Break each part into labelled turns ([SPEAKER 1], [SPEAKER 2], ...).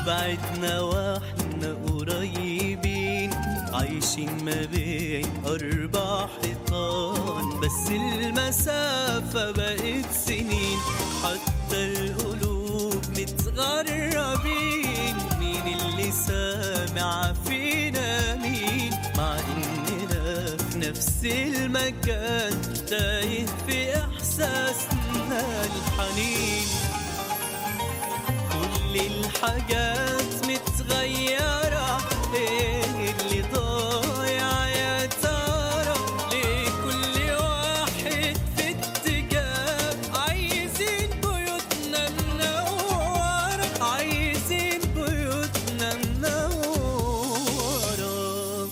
[SPEAKER 1] بعدنا واحنا قريبين عايشين ما بين أربع حيطان بس المسافة بقت سنين حتى القلوب متغربين مين اللي سامع فينا مين مع إننا في نفس المكان تايه في إحساسنا الحنين كل الحاجات متغيرة ايه اللي ضايع يا ترى ليه كل واحد في اتجاه عايزين بيوتنا منورة عايزين بيوتنا منورة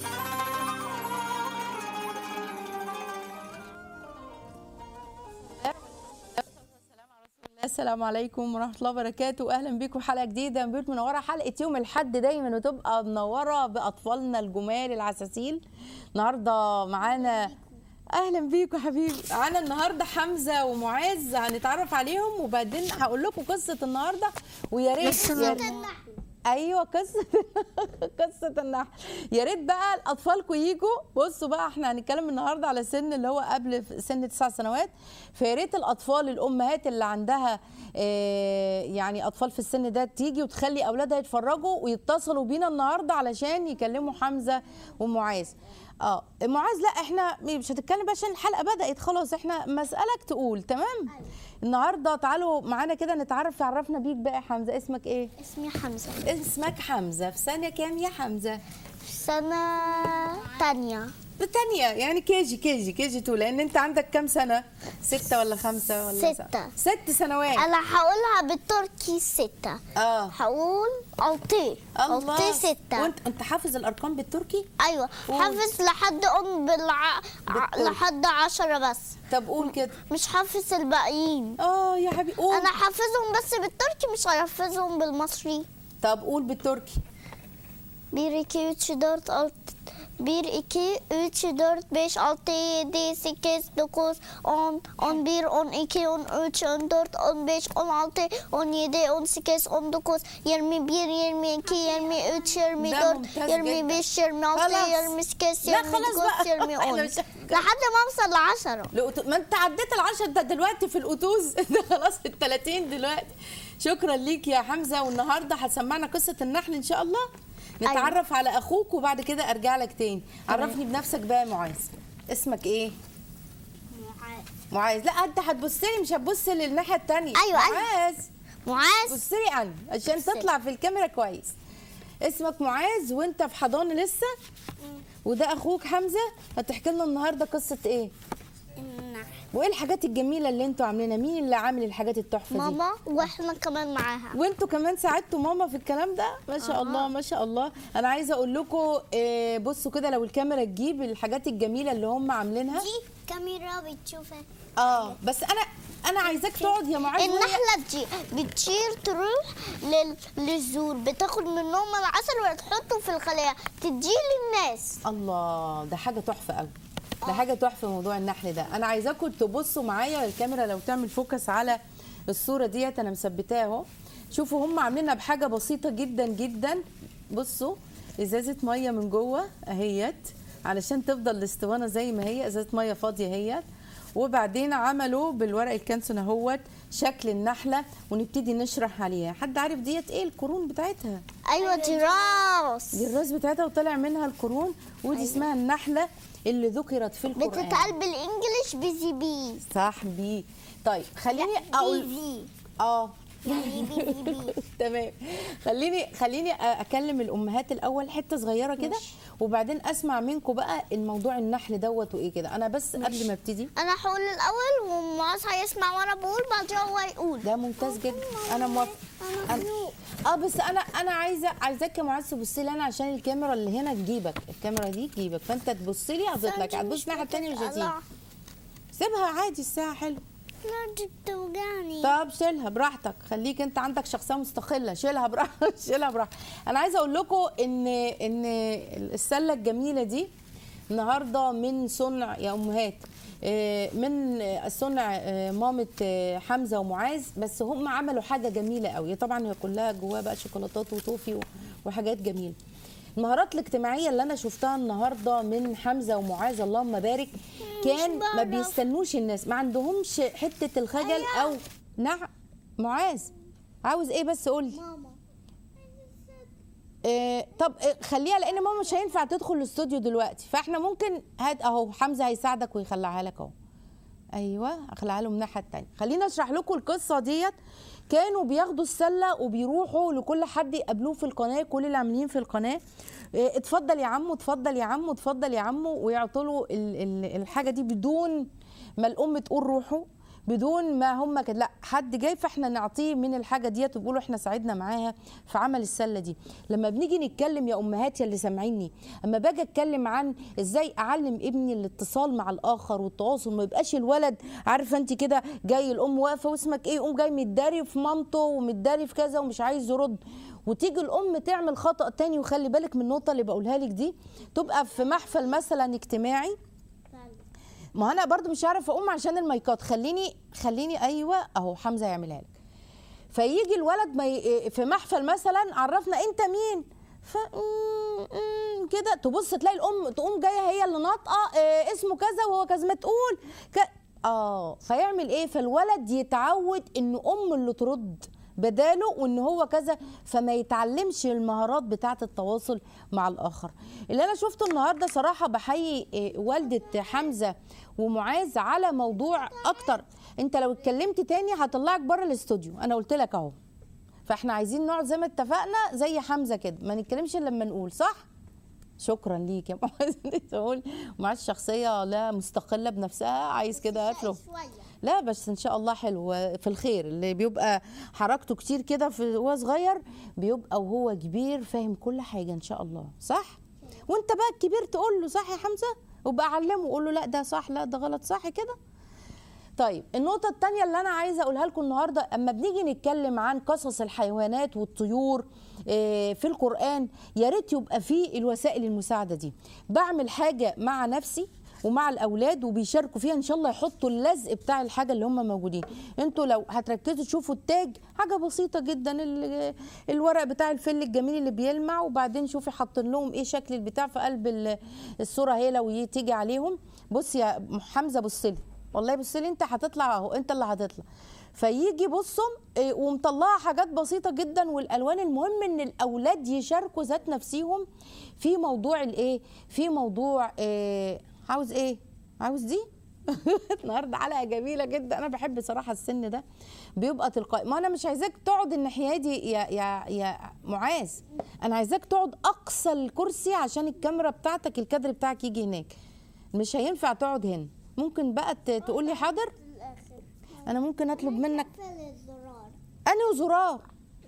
[SPEAKER 2] السلام عليكم ورحمه الله وبركاته اهلا بيكم حلقه جديده من بيوت منوره حلقه يوم الحد دايما وتبقى منوره باطفالنا الجمال العساسيل النهارده معانا اهلا بيكم حبيبي معانا النهارده حمزه ومعاذ هنتعرف عليهم وبعدين هقول لكم قصه النهارده ويا ريت يا ريت- ايوه قصه قصه النحل يا ريت بقى الاطفالكم يجوا بصوا بقى احنا هنتكلم النهارده على سن اللي هو قبل سن تسع سنوات فيا ريت الاطفال الامهات اللي عندها آه، يعني اطفال في السن ده تيجي وتخلي اولادها يتفرجوا ويتصلوا بينا النهارده علشان يكلموا حمزه ومعاذ اه معاذ لا احنا مش هتتكلم بقى عشان الحلقه بدات خلاص احنا مسالك تقول تمام النهارده تعالوا معانا كده نتعرف عرفنا بيك بقى يا حمزه اسمك ايه
[SPEAKER 3] اسمي حمزة
[SPEAKER 2] اسمك حمزة في سنة كام يا حمزة؟
[SPEAKER 3] في سنة تانية
[SPEAKER 2] الثانية يعني كيجي كيجي كيجي تو لأن أنت عندك كام سنة؟ ستة ولا خمسة ولا
[SPEAKER 3] ستة.
[SPEAKER 2] س- ست سنوات
[SPEAKER 3] أنا هقولها بالتركي ستة
[SPEAKER 2] اه
[SPEAKER 3] هقول ألطي
[SPEAKER 2] الله
[SPEAKER 3] ألطي ستة
[SPEAKER 2] وأنت أنت حافظ الأرقام بالتركي؟
[SPEAKER 3] أيوة
[SPEAKER 2] قول.
[SPEAKER 3] حافظ لحد أم بالع... ع-
[SPEAKER 2] بالتركي.
[SPEAKER 3] لحد عشرة بس
[SPEAKER 2] طب قول كده
[SPEAKER 3] مش حافظ الباقيين
[SPEAKER 2] اه يا حبيبي قول
[SPEAKER 3] أنا حافظهم بس بالتركي مش حافظهم بالمصري
[SPEAKER 2] طب قول بالتركي
[SPEAKER 3] Bir, iki, üç, dört, altı. Bir, iki, üç, dört, beş, altı, yedi, sekiz, dokuz, on, on bir, on iki, on üç, on dört, on beş, on altı, on yedi, on sekiz, on dokuz, yirmi bir, yirmi iki, yirmi üç, yirmi
[SPEAKER 2] ده
[SPEAKER 3] dört,
[SPEAKER 2] ممتاز
[SPEAKER 3] yirmi beş, yirmi altı,
[SPEAKER 2] خلاص.
[SPEAKER 3] yirmi sekiz,
[SPEAKER 2] لا
[SPEAKER 3] yirmi
[SPEAKER 2] خلاص
[SPEAKER 3] dokuz,
[SPEAKER 2] بقى.
[SPEAKER 3] yirmi
[SPEAKER 2] إحنا
[SPEAKER 3] on.
[SPEAKER 2] مش-
[SPEAKER 3] لحد ما اوصل لعشرة
[SPEAKER 2] لقط- ما انت عديت العشر ده دلوقتي في الأتوز ده خلاص في التلاتين دلوقتي شكرا ليك يا حمزة والنهاردة هتسمعنا قصة النحل إن شاء الله نتعرف على أخوك وبعد كده أرجع لك تاني عرفني بنفسك بقى يا معاذ اسمك إيه؟ معاذ لا انت هتبص لي مش هتبص للناحيه التانية
[SPEAKER 3] أيوة، أيوة.
[SPEAKER 2] معاذ
[SPEAKER 3] معاذ
[SPEAKER 2] بص لي انا عشان
[SPEAKER 3] بص لي.
[SPEAKER 2] تطلع في الكاميرا كويس اسمك معاذ وانت في حضانه لسه وده اخوك حمزه هتحكي لنا النهارده قصه ايه وايه الحاجات الجميله اللي انتوا عاملينها مين اللي عامل الحاجات التحفه دي
[SPEAKER 3] ماما واحنا كمان معاها
[SPEAKER 2] وانتوا كمان ساعدتوا ماما في الكلام ده ما شاء الله ما شاء الله انا عايزه اقول لكم آه، بصوا كده لو الكاميرا تجيب الحاجات الجميله اللي هم عاملينها
[SPEAKER 3] كاميرا بتشوفها
[SPEAKER 2] اه بس انا انا عايزاك تقعد يا معاذ وهي-
[SPEAKER 3] النحلة دي بتطير تروح لل... للزور بتاخد منهم العسل وتحطه في الخلايا تديه للناس
[SPEAKER 2] الله ده حاجه تحفه قوي ده حاجه تحفه موضوع النحل ده انا عايزاكم تبصوا معايا الكاميرا لو تعمل فوكس على الصوره ديت انا مثبتاها اهو شوفوا هم عاملينها بحاجه بسيطه جدا جدا بصوا ازازه ميه من جوه اهيت علشان تفضل الاسطوانه زي ما هي ازازه ميه فاضيه اهيت وبعدين عملوا بالورق الكانسون اهوت شكل النحله ونبتدي نشرح عليها حد عارف ديت ايه القرون بتاعتها
[SPEAKER 3] ايوه دي راس
[SPEAKER 2] دي الراس بتاعتها وطلع منها القرون ودي اسمها النحله اللي ذكرت في القران
[SPEAKER 3] بتتقال بالانجلش بيزي بي
[SPEAKER 2] صح بي طيب خليني اقول
[SPEAKER 3] بيزي
[SPEAKER 2] اه
[SPEAKER 3] يعني بيزي بي
[SPEAKER 2] تمام خليني خليني أ- اكلم الامهات الاول حته صغيره كده
[SPEAKER 3] ماشي.
[SPEAKER 2] وبعدين اسمع منكم بقى الموضوع النحل دوت وايه كده انا بس قبل ما ابتدي
[SPEAKER 3] انا هقول الاول ومعاذ هيسمع وانا بقول بعدين هو يقول
[SPEAKER 2] ده ممتاز جدا انا موافقه
[SPEAKER 3] انا
[SPEAKER 2] أنا-
[SPEAKER 3] مخنوق
[SPEAKER 2] اه بس انا انا عايزه عايزاك يا معاذ تبص لي انا عشان الكاميرا اللي هنا تجيبك الكاميرا دي تجيبك فانت تبص لي هظبط لك هتبص الناحيه الثانيه مش هتيجي سيبها عادي الساعه حلوه
[SPEAKER 3] لا دي بتوجعني
[SPEAKER 2] طب شيلها براحتك خليك انت عندك شخصيه مستقله شيلها براحتك شيلها براحتك انا عايزه اقول لكم ان ان السله الجميله دي النهارده من صنع يا امهات آه، من آه، الصنع آه، مامة آه، حمزة ومعاذ بس هم عملوا حاجة جميلة قوي طبعا هي كلها جواها بقى شوكولاتات وتوفي و- وحاجات جميلة المهارات الاجتماعية اللي أنا شفتها النهاردة من حمزة ومعاذ اللهم بارك كان ما
[SPEAKER 3] بعرف.
[SPEAKER 2] بيستنوش الناس ما عندهمش حتة الخجل أو نعم معاذ عاوز ايه بس قولي
[SPEAKER 3] ماما
[SPEAKER 2] إيه طب إيه خليها لان ماما مش هينفع تدخل الاستوديو دلوقتي فاحنا ممكن هات اهو حمزه هيساعدك ويخلعها لك اهو ايوه اخلعها له من الناحيه الثانيه خلينا اشرح لكم القصه ديت كانوا بياخدوا السله وبيروحوا لكل حد يقابلوه في القناه كل اللي عاملين في القناه إيه اتفضل يا عمو اتفضل يا عمو اتفضل يا عمو ويعطوا له ال- ال- الحاجه دي بدون ما الام تقول روحوا بدون ما هم كده لا حد جاي فاحنا نعطيه من الحاجه ديت وبيقولوا احنا ساعدنا معاها في عمل السله دي لما بنيجي نتكلم يا امهات يا اللي سامعيني اما باجي اتكلم عن ازاي اعلم ابني الاتصال مع الاخر والتواصل ما يبقاش الولد عارفه انت كده جاي الام واقفه واسمك ايه يقوم جاي متداري في مامته ومتداري في كذا ومش عايز يرد وتيجي الام تعمل خطا تاني وخلي بالك من النقطه اللي بقولها لك دي تبقى في محفل مثلا اجتماعي ما انا برضو مش عارفه اقوم عشان المايكات خليني خليني ايوه اهو حمزه يعملها لك فيجي الولد ما ي... في محفل مثلا عرفنا انت مين ف مم، مم، كده تبص تلاقي الام تقوم جايه هي اللي ناطقه آه، اسمه كذا وهو كذا ما تقول ك... اه فيعمل ايه فالولد يتعود ان ام اللي ترد بداله وان هو كذا فما يتعلمش المهارات بتاعه التواصل مع الاخر اللي انا شفته النهارده صراحه بحيي آه، والده حمزه ومعاذ على موضوع اكتر انت لو اتكلمت تاني هطلعك بره الاستوديو انا قلت لك اهو فاحنا عايزين نقعد زي ما اتفقنا زي حمزه كده ما نتكلمش الا لما نقول صح شكرا ليك يا معاذ تقول معاذ شخصيه لا مستقله بنفسها عايز كده هات له
[SPEAKER 3] شويه
[SPEAKER 2] لا بس ان شاء الله حلو في الخير اللي بيبقى حركته كتير كده في وهو صغير بيبقى وهو كبير فاهم كل حاجه ان شاء الله صح وانت بقى الكبير تقول له صح يا حمزه وبقى علمه قول له لا ده صح لا ده غلط صح كده طيب النقطة التانية اللي أنا عايزة أقولها لكم النهاردة أما بنيجي نتكلم عن قصص الحيوانات والطيور آه، في القرآن يا ريت يبقى فيه الوسائل المساعدة دي بعمل حاجة مع نفسي ومع الاولاد وبيشاركوا فيها ان شاء الله يحطوا اللزق بتاع الحاجه اللي هم موجودين انتوا لو هتركزوا تشوفوا التاج حاجه بسيطه جدا ال- الورق بتاع الفل الجميل اللي بيلمع وبعدين شوفي حاطين لهم ايه شكل البتاع في قلب ال- الصوره هي لو ي- تيجي عليهم بص يا حمزه بص لي والله بص لي انت هتطلع اهو انت اللي هتطلع فيجي بصوا إيه، ومطلعه حاجات بسيطه جدا والالوان المهم ان الاولاد يشاركوا ذات نفسيهم في موضوع الايه في موضوع إيه عاوز ايه عاوز دي النهارده حلقه جميله جدا انا بحب صراحه السن ده بيبقى تلقائي ما انا مش عايزاك تقعد الناحيه دي يا يا يا معاذ انا عايزاك تقعد اقصى الكرسي عشان الكاميرا بتاعتك الكادر بتاعك يجي هناك مش هينفع تقعد هنا ممكن بقى ت- تقول لي حاضر
[SPEAKER 3] الاخر
[SPEAKER 2] انا ممكن اطلب منك
[SPEAKER 3] قفل الزرار
[SPEAKER 2] انهي زرار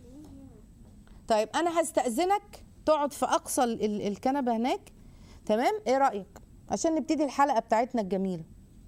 [SPEAKER 2] طيب انا هستاذنك تقعد في اقصى ال- ال- الكنبه هناك تمام ايه رايك عشان نبتدي الحلقه بتاعتنا الجميله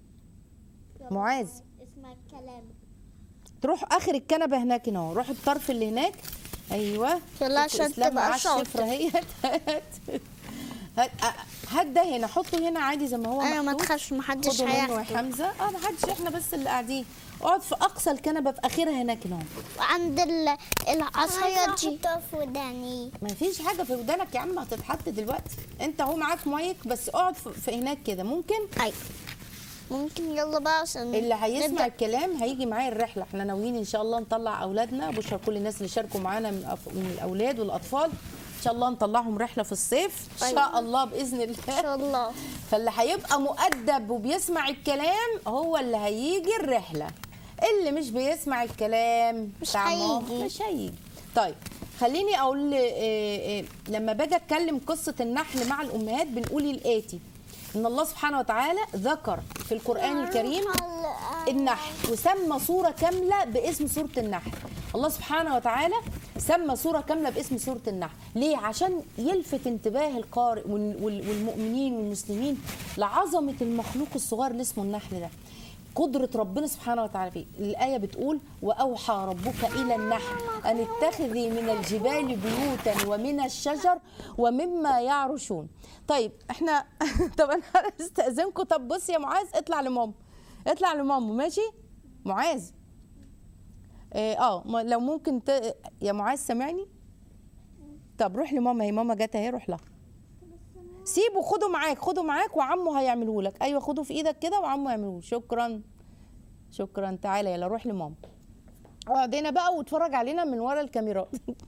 [SPEAKER 2] معاذ
[SPEAKER 3] اسمع الكلام
[SPEAKER 2] تروح اخر الكنبه هناك هنا أهو. روح الطرف اللي هناك ايوه
[SPEAKER 3] يلا
[SPEAKER 2] ست
[SPEAKER 3] عشان
[SPEAKER 2] إسلام
[SPEAKER 3] تبقى
[SPEAKER 2] معاه
[SPEAKER 3] شاطر.
[SPEAKER 2] الشفرة اهي هات هات هات ده هنا حطه هنا عادي زي ما هو
[SPEAKER 3] انا ما
[SPEAKER 2] محطوط.
[SPEAKER 3] تخافش محدش
[SPEAKER 2] خدوا منه يا
[SPEAKER 3] هياخده
[SPEAKER 2] حمزه اه ما حدش احنا بس اللي قاعدين اقعد في اقصى الكنبه في اخرها هناك هنا أهو.
[SPEAKER 3] وعند ال- العصايه دي في وداني
[SPEAKER 2] ما فيش حاجه في ودانك يا عم هتتحط دلوقتي انت اهو معاك مايك بس اقعد في في هناك كده ممكن
[SPEAKER 3] ايوه ممكن يلا بقى عشان
[SPEAKER 2] اللي هيسمع
[SPEAKER 3] نبدأ.
[SPEAKER 2] الكلام هيجي معايا الرحله احنا ناويين ان شاء الله نطلع اولادنا بشرى كل الناس اللي شاركوا معانا من, أف- من الاولاد والاطفال ان شاء الله نطلعهم رحله في الصيف ان شاء
[SPEAKER 3] أيوة.
[SPEAKER 2] الله باذن
[SPEAKER 3] ان شاء
[SPEAKER 2] الله
[SPEAKER 3] الله
[SPEAKER 2] فاللي هيبقى مؤدب وبيسمع الكلام هو اللي هيجي الرحله اللي مش بيسمع الكلام
[SPEAKER 3] مش
[SPEAKER 2] بتاع ماما
[SPEAKER 3] هيجي.
[SPEAKER 2] مش هيجي طيب خليني اقول آه، آه، لما باجي اتكلم قصه النحل مع الامهات بنقول الاتي ان الله سبحانه وتعالى ذكر في القران الكريم النحل وسمى سورة كاملة باسم سورة النحل الله سبحانه وتعالى سمى سورة كاملة باسم سورة النحل ليه؟ عشان يلفت انتباه القارئ وال- وال- والمؤمنين والمسلمين لعظمة المخلوق الصغير اللي اسمه النحل ده قدرة ربنا سبحانه وتعالى فيه الآية بتقول وأوحى ربك إلى النحل أن اتخذي من الجبال بيوتا ومن الشجر ومما يعرشون طيب احنا طب انا هستأذنكم طب بص يا معاذ اطلع لماما اطلع لماما ماشي معاذ اه آه، ما- لو ممكن ت... يا معاذ سامعني طب روح لماما هي ماما جت اهي روح لها سيبه خده معاك خده معاك وعمه هيعمله لك ايوه خده في ايدك كده وعمه هيعمله شكرا شكرا تعالى يلا روح لماما اقعد هنا بقى واتفرج علينا من ورا الكاميرات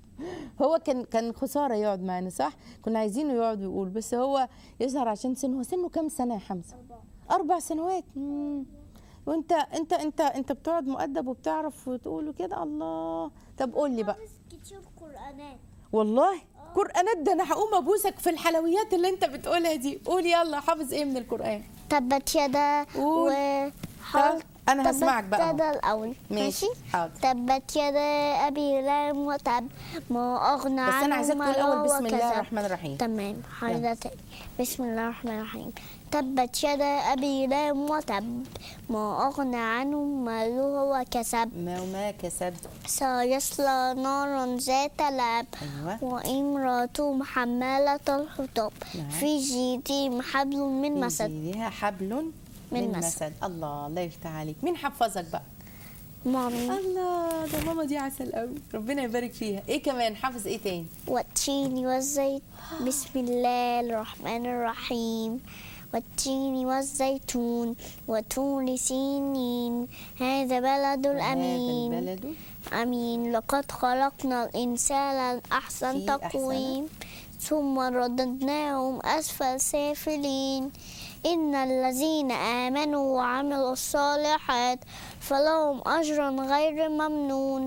[SPEAKER 2] هو كان كان خساره يقعد معانا صح كنا عايزينه يقعد ويقول بس هو يظهر عشان سنه هو سنه كام سنه يا حمزه اربع سنوات مم. وانت انت انت انت بتقعد مؤدب وبتعرف وتقول كده الله طب قول لي بقى
[SPEAKER 3] كتير قرآنات
[SPEAKER 2] والله قرآنات ده انا هقوم ابوسك في الحلويات اللي انت بتقولها دي قول يلا حافظ ايه من القرآن
[SPEAKER 3] تبت يدا
[SPEAKER 2] قول.
[SPEAKER 3] و
[SPEAKER 2] طب أنا هسمعك بقى
[SPEAKER 3] تبت يدا الأول
[SPEAKER 2] ماشي، حاضر.
[SPEAKER 3] تبت يدا أبي لام وتب ما أغنى
[SPEAKER 2] بس
[SPEAKER 3] عنه
[SPEAKER 2] انا عايزاك تقول
[SPEAKER 3] ماله
[SPEAKER 2] الاول بسم الله
[SPEAKER 3] وكسب.
[SPEAKER 2] الرحمن الرحيم
[SPEAKER 3] تمام حاجة تاني بسم الله الرحمن الرحيم تبت يدا أبي لام وتب ما أغنى عنه ماله وكسب
[SPEAKER 2] ما وما كسبت
[SPEAKER 3] سيصلى نارا ذات لهب
[SPEAKER 2] ايوه
[SPEAKER 3] وامرأته حمالة الحطب
[SPEAKER 2] نعم.
[SPEAKER 3] في جيدهم حبل من
[SPEAKER 2] في
[SPEAKER 3] مسد
[SPEAKER 2] جيدها حبل من,
[SPEAKER 3] مسد.
[SPEAKER 2] مسد الله الله يفتح عليك مين حفظك بقى
[SPEAKER 3] مامي
[SPEAKER 2] الله ده ماما دي عسل قوي ربنا يبارك فيها ايه كمان حافظ ايه تاني
[SPEAKER 3] والتين والزيت بسم الله الرحمن الرحيم والتين والزيتون وطور سينين هذا بلد
[SPEAKER 2] هذا
[SPEAKER 3] الأمين
[SPEAKER 2] البلد
[SPEAKER 3] أمين لقد خلقنا الإنسان الأحسن
[SPEAKER 2] في أحسن.
[SPEAKER 3] تقويم ثم رددناهم أسفل سافلين إن الذين آمنوا وعملوا الصالحات فلهم أجر غير ممنون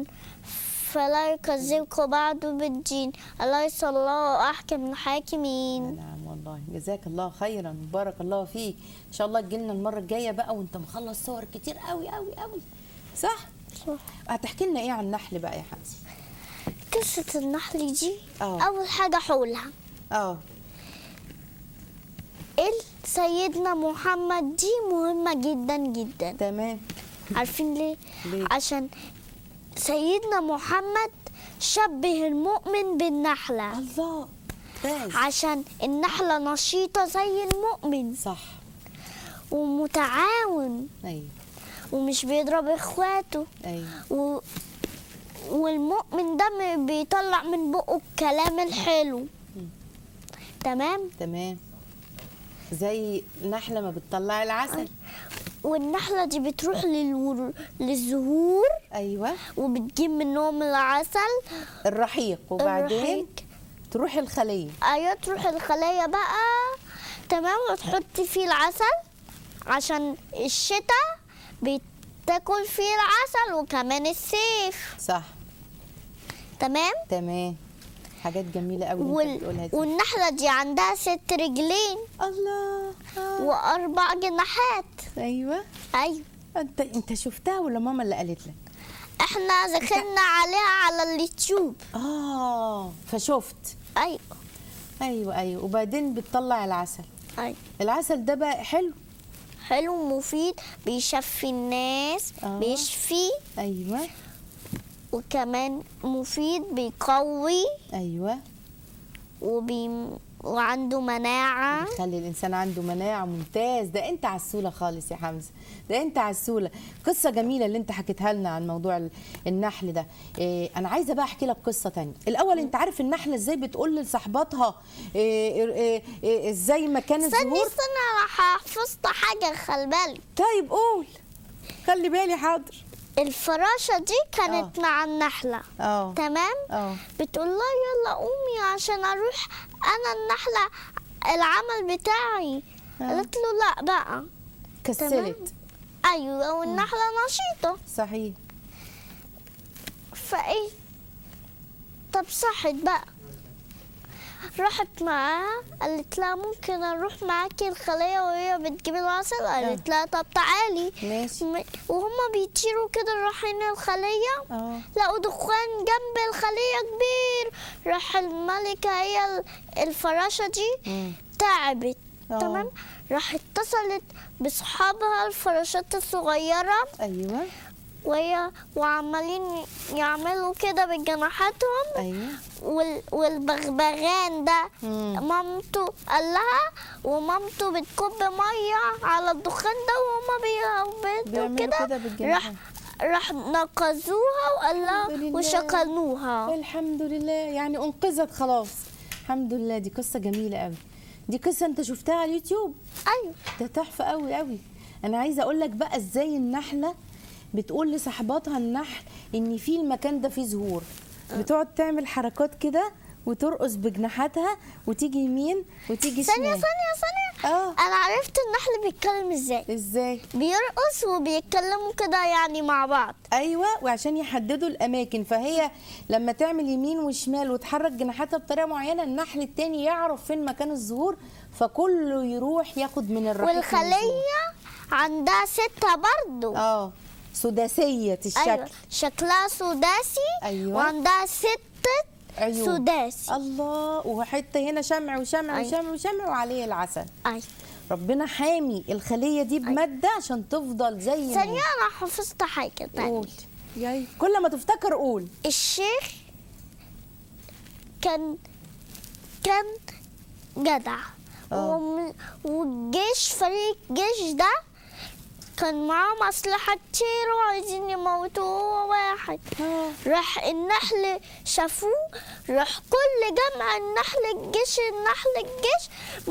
[SPEAKER 3] فلا يكذبك بعد بالدين أليس الله أحكم الحاكمين
[SPEAKER 2] نعم والله جزاك الله خيرا بارك الله فيك ان شاء الله تجيلنا المره الجايه بقى وانت مخلص صور كتير قوي قوي قوي صح هتحكي لنا ايه عن النحل بقى يا حمزه
[SPEAKER 3] قصة النحل دي
[SPEAKER 2] آه.
[SPEAKER 3] أول حاجة حولها
[SPEAKER 2] اه
[SPEAKER 3] ال- سيدنا محمد دي مهمة جدا جدا
[SPEAKER 2] تمام
[SPEAKER 3] عارفين ليه؟
[SPEAKER 2] ليه؟
[SPEAKER 3] عشان سيدنا محمد شبه المؤمن بالنحلة
[SPEAKER 2] الله ممتاز
[SPEAKER 3] عشان النحلة نشيطة زي المؤمن
[SPEAKER 2] صح
[SPEAKER 3] ومتعاون
[SPEAKER 2] ايوه
[SPEAKER 3] ومش بيضرب اخواته
[SPEAKER 2] ايوه
[SPEAKER 3] و... والمؤمن ده م- بيطلع من بقه الكلام الحلو تمام
[SPEAKER 2] تمام زي نحله ما بتطلع العسل
[SPEAKER 3] والنحلة دي بتروح للور... للزهور
[SPEAKER 2] ايوه
[SPEAKER 3] وبتجيب منهم العسل
[SPEAKER 2] الرحيق وبعدين
[SPEAKER 3] الرحيق.
[SPEAKER 2] تروح الخليه
[SPEAKER 3] ايوه تروح الخلية بقى تمام وتحط فيه العسل عشان الشتاء بتاكل فيه العسل وكمان الصيف
[SPEAKER 2] صح
[SPEAKER 3] تمام
[SPEAKER 2] تمام حاجات جميله قوي اللي انت بتقولها
[SPEAKER 3] وال...
[SPEAKER 2] دي
[SPEAKER 3] والنحلة دي عندها ست رجلين
[SPEAKER 2] الله آه.
[SPEAKER 3] وأربع جناحات
[SPEAKER 2] ايوه
[SPEAKER 3] أيوة
[SPEAKER 2] انت انت شفتها ولا ماما اللي قالت لك
[SPEAKER 3] احنا دخلنا عليها على اليوتيوب
[SPEAKER 2] اه فشفت
[SPEAKER 3] أيوة
[SPEAKER 2] ايوه ايوه وبعدين بتطلع العسل
[SPEAKER 3] أيوة
[SPEAKER 2] العسل ده بقى حلو
[SPEAKER 3] حلو مفيد بيشفي الناس
[SPEAKER 2] آه.
[SPEAKER 3] بيشفي
[SPEAKER 2] ايوه
[SPEAKER 3] وكمان مفيد بيقوي
[SPEAKER 2] ايوه
[SPEAKER 3] وبي... وعنده مناعة
[SPEAKER 2] بيخلي الانسان عنده مناعه ممتاز ده انت عسوله خالص يا حمزه ده انت عسوله قصه جميله اللي انت حكيتها لنا عن موضوع ال- النحل ده إيه انا عايزه بقى احكي لك قصه تانية الاول انت عارف النحله ازاي بتقول لصاحباتها إيه إيه إيه ازاي مكان
[SPEAKER 3] استني
[SPEAKER 2] الزهور
[SPEAKER 3] استنى انا حفظت حاجة خلي بالك
[SPEAKER 2] طيب قول خلي بالي حاضر
[SPEAKER 3] الفراشة دي كانت مع النحلة
[SPEAKER 2] اه
[SPEAKER 3] تمام
[SPEAKER 2] اه
[SPEAKER 3] بتقول لها يلا قومي عشان اروح انا النحلة العمل بتاعي
[SPEAKER 2] آه.
[SPEAKER 3] قالت له لا بقى
[SPEAKER 2] كسلت
[SPEAKER 3] ايوه والنحلة نشيطة
[SPEAKER 2] صحيح
[SPEAKER 3] فايه طب صحت بقى راحت معاها قالت لها ممكن اروح معاكي الخلية وهي بتجيب العسل قالت لها طب تعالي
[SPEAKER 2] ماشي
[SPEAKER 3] م- وهما بيطيروا كده رايحين الخلية
[SPEAKER 2] اه
[SPEAKER 3] لقوا دخان جنب الخلية كبير راح الملكة هي ال- الفراشة دي
[SPEAKER 2] مم.
[SPEAKER 3] تعبت
[SPEAKER 2] آه.
[SPEAKER 3] تمام راح اتصلت بصحابها الفراشات الصغيرة
[SPEAKER 2] ايوه
[SPEAKER 3] وهي وعمالين يعملوا كده بجناحاتهم
[SPEAKER 2] ايوه
[SPEAKER 3] وال والبغبغان ده
[SPEAKER 2] مم.
[SPEAKER 3] مامته قال لها ومامته بتكب ميه على الدخان ده وهما بيهبطوا
[SPEAKER 2] بيعملوا
[SPEAKER 3] كده
[SPEAKER 2] كده بالجناحات.
[SPEAKER 3] راح راح نقذوها وقال
[SPEAKER 2] الحمد
[SPEAKER 3] لها
[SPEAKER 2] لله.
[SPEAKER 3] وشكلوها
[SPEAKER 2] الحمد لله يعني انقذت خلاص الحمد لله دي قصه جميله قوي دي قصه انت شفتها على اليوتيوب
[SPEAKER 3] ايوه
[SPEAKER 2] ده تحفه قوي قوي انا عايزه اقول لك بقى ازاي النحله بتقول لصاحباتها النحل ان في المكان ده فيه زهور بتقعد تعمل حركات كده وترقص بجناحاتها وتيجي يمين وتيجي
[SPEAKER 3] ثانية
[SPEAKER 2] شمال
[SPEAKER 3] ثانية ثانية
[SPEAKER 2] اه
[SPEAKER 3] أنا عرفت النحل بيتكلم إزاي
[SPEAKER 2] ازاي
[SPEAKER 3] بيرقص وبيتكلموا كده يعني مع بعض
[SPEAKER 2] ايوه وعشان يحددوا الاماكن فهي لما تعمل يمين وشمال وتحرك جناحاتها بطريقه معينه النحل التاني يعرف فين مكان الظهور فكله يروح ياخد من الرحيق
[SPEAKER 3] والخلية عندها ستة برضو
[SPEAKER 2] اه سداسيه الشكل
[SPEAKER 3] أيوة شكلها سداسي
[SPEAKER 2] أيوة.
[SPEAKER 3] وعندها ستة
[SPEAKER 2] عيون.
[SPEAKER 3] سداسي
[SPEAKER 2] الله وحته هنا شمع وشمع
[SPEAKER 3] أيوة.
[SPEAKER 2] وشمع وشمع وعليه العسل
[SPEAKER 3] أيوة
[SPEAKER 2] ربنا حامي الخليه دي بماده عشان تفضل زي ما
[SPEAKER 3] ثانية
[SPEAKER 2] هي.
[SPEAKER 3] أنا حفظت حاجة تانية
[SPEAKER 2] قول جاي كل ما تفتكر قول
[SPEAKER 3] الشيخ كان كان جدع
[SPEAKER 2] آه.
[SPEAKER 3] وم- والجيش فريق الجيش ده كان معاهم أسلحة كتير وعايزين يموتوا هو واحد
[SPEAKER 2] آه.
[SPEAKER 3] راح النحل شافوه راح كل جمع النحل الجيش النحل الجيش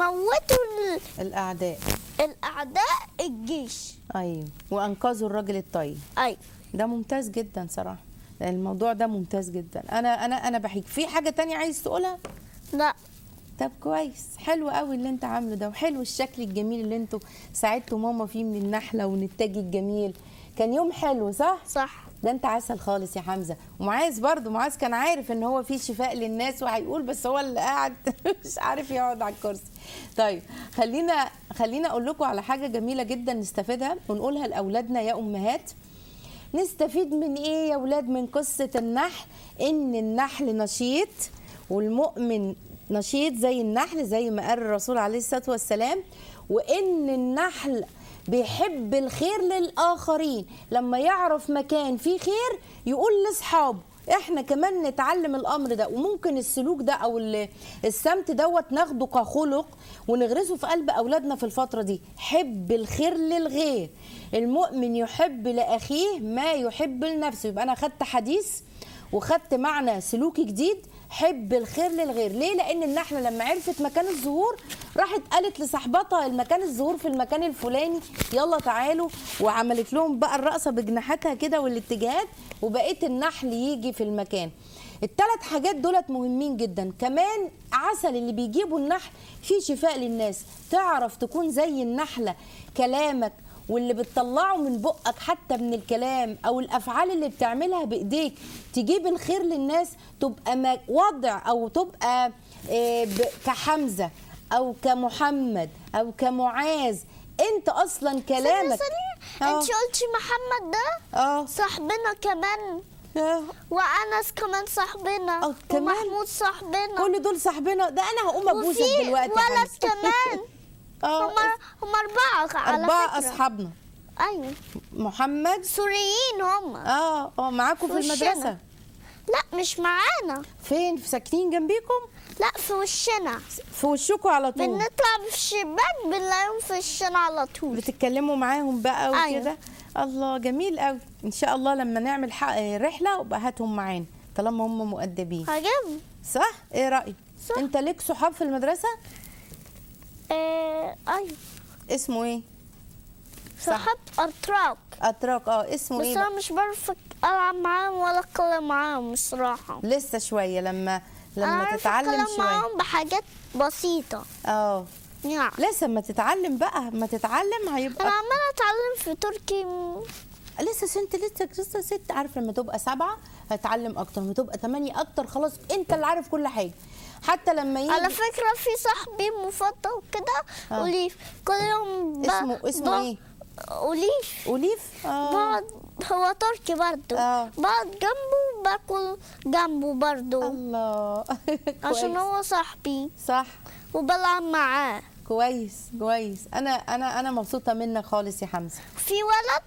[SPEAKER 3] موتوا ال-
[SPEAKER 2] الاعداء
[SPEAKER 3] الأعداء الجيش
[SPEAKER 2] ايوه وانقذوا الراجل الطيب
[SPEAKER 3] أيوة
[SPEAKER 2] ده ممتاز جدا صراحه الموضوع ده ممتاز جدا انا انا انا بحيك في حاجه تانية عايز تقولها
[SPEAKER 3] لا
[SPEAKER 2] طب كويس حلو قوي اللي انت عامله ده وحلو الشكل الجميل اللي انتوا ساعدتوا ماما فيه من النحله ومن التاج الجميل كان يوم حلو صح
[SPEAKER 3] صح
[SPEAKER 2] ده انت عسل خالص يا حمزه ومعاذ برضو معاذ كان عارف ان هو في شفاء للناس وهيقول بس هو اللي قاعد مش عارف يقعد على الكرسي طيب خلينا خلينا اقول لكم على حاجه جميله جدا نستفيدها ونقولها لاولادنا يا امهات نستفيد من ايه يا ولاد من قصه النحل ان النحل نشيط والمؤمن نشيط زي النحل زي ما قال الرسول عليه الصلاه والسلام وان النحل بيحب الخير للاخرين لما يعرف مكان فيه خير يقول لاصحابه احنا كمان نتعلم الامر ده وممكن السلوك ده او ال- السمت دوت ناخده كخلق ونغرسه في قلب اولادنا في الفتره دي حب الخير للغير المؤمن يحب لاخيه ما يحب لنفسه يبقى انا خدت حديث وخدت معنى سلوكي جديد حب الخير للغير ليه لان النحله لما عرفت مكان الظهور راحت قالت لصاحبتها المكان الظهور في المكان الفلاني يلا تعالوا وعملت لهم بقى الرقصه بجناحاتها كده والاتجاهات وبقيت النحل يجي في المكان الثلاث حاجات دولت مهمين جدا كمان عسل اللي بيجيبه النحل فيه شفاء للناس تعرف تكون زي النحله كلامك واللي بتطلعه من بقك حتى من الكلام او الافعال اللي بتعملها بايديك تجيب الخير للناس تبقى ما- وضع او تبقى آه، ب- كحمزه او كمحمد او كمعاذ انت اصلا
[SPEAKER 3] ثانية
[SPEAKER 2] كلامك
[SPEAKER 3] ثانية
[SPEAKER 2] آه.
[SPEAKER 3] انت قلتي محمد ده
[SPEAKER 2] اه
[SPEAKER 3] صاحبنا كمان
[SPEAKER 2] آه.
[SPEAKER 3] وانس كمان صاحبنا
[SPEAKER 2] آه، كمان؟
[SPEAKER 3] ومحمود صاحبنا
[SPEAKER 2] كل دول صاحبنا ده انا هقوم ابوسك
[SPEAKER 3] وفي
[SPEAKER 2] دلوقتي يا
[SPEAKER 3] ولد
[SPEAKER 2] حمزة.
[SPEAKER 3] كمان
[SPEAKER 2] اه
[SPEAKER 3] هم هم اربعة على
[SPEAKER 2] اربعه
[SPEAKER 3] فكرة
[SPEAKER 2] اصحابنا
[SPEAKER 3] ايوه
[SPEAKER 2] محمد
[SPEAKER 3] سوريين هم
[SPEAKER 2] اه اه معاكم في
[SPEAKER 3] في وشنا.
[SPEAKER 2] المدرسه
[SPEAKER 3] لا مش معانا
[SPEAKER 2] فين ساكنين جنبيكم
[SPEAKER 3] لا في وشنا
[SPEAKER 2] في وشكم على طول
[SPEAKER 3] بنطلع في الشباك بنلاقيهم في وشنا على طول
[SPEAKER 2] بتتكلموا معاهم بقى وكده
[SPEAKER 3] أيوة.
[SPEAKER 2] الله جميل قوي ان شاء الله لما نعمل حق رحله وبقى هاتهم معانا طالما هم مؤدبين
[SPEAKER 3] عجبني
[SPEAKER 2] صح ايه رايك
[SPEAKER 3] صح.
[SPEAKER 2] انت ليك صحاب في المدرسه
[SPEAKER 3] آه ايوه
[SPEAKER 2] اسمه ايه صح.
[SPEAKER 3] صاحب اتراك
[SPEAKER 2] اتراك اه اسمه
[SPEAKER 3] بس
[SPEAKER 2] ايه
[SPEAKER 3] انا
[SPEAKER 2] بقى؟
[SPEAKER 3] مش بعرف العب معاهم ولا اتكلم معاهم الصراحة
[SPEAKER 2] لسه شويه لما
[SPEAKER 3] انا
[SPEAKER 2] لما
[SPEAKER 3] عارفة
[SPEAKER 2] تتعلم
[SPEAKER 3] اتكلم
[SPEAKER 2] شويه
[SPEAKER 3] معاهم بحاجات بسيطة
[SPEAKER 2] اه
[SPEAKER 3] يعني
[SPEAKER 2] لسه ما تتعلم بقى ما تتعلم
[SPEAKER 3] انا
[SPEAKER 2] هيبقى
[SPEAKER 3] عمالة اتعلم في تركي م-
[SPEAKER 2] لسه ست لسه لسه ست عارف لما تبقى سبعه هتعلم اكتر لما تبقى ثمانيه اكتر خلاص انت اللي عارف كل حاجه حتى لما يجي
[SPEAKER 3] على فكرة في صاحبي مفضل كده
[SPEAKER 2] آه.
[SPEAKER 3] أوليف كل يوم ب...
[SPEAKER 2] اسمه اسمه
[SPEAKER 3] ب-
[SPEAKER 2] ايه
[SPEAKER 3] أوليف
[SPEAKER 2] اوليف اه
[SPEAKER 3] بقعد هو تركي برضو
[SPEAKER 2] آه.
[SPEAKER 3] بقعد جنبه باكل جنبه برضو
[SPEAKER 2] الله
[SPEAKER 3] عشان
[SPEAKER 2] كويس.
[SPEAKER 3] هو صاحبي
[SPEAKER 2] صح
[SPEAKER 3] وبلعب معاه
[SPEAKER 2] كويس كويس انا انا انا مبسوطه منك خالص يا حمزه
[SPEAKER 3] في ولد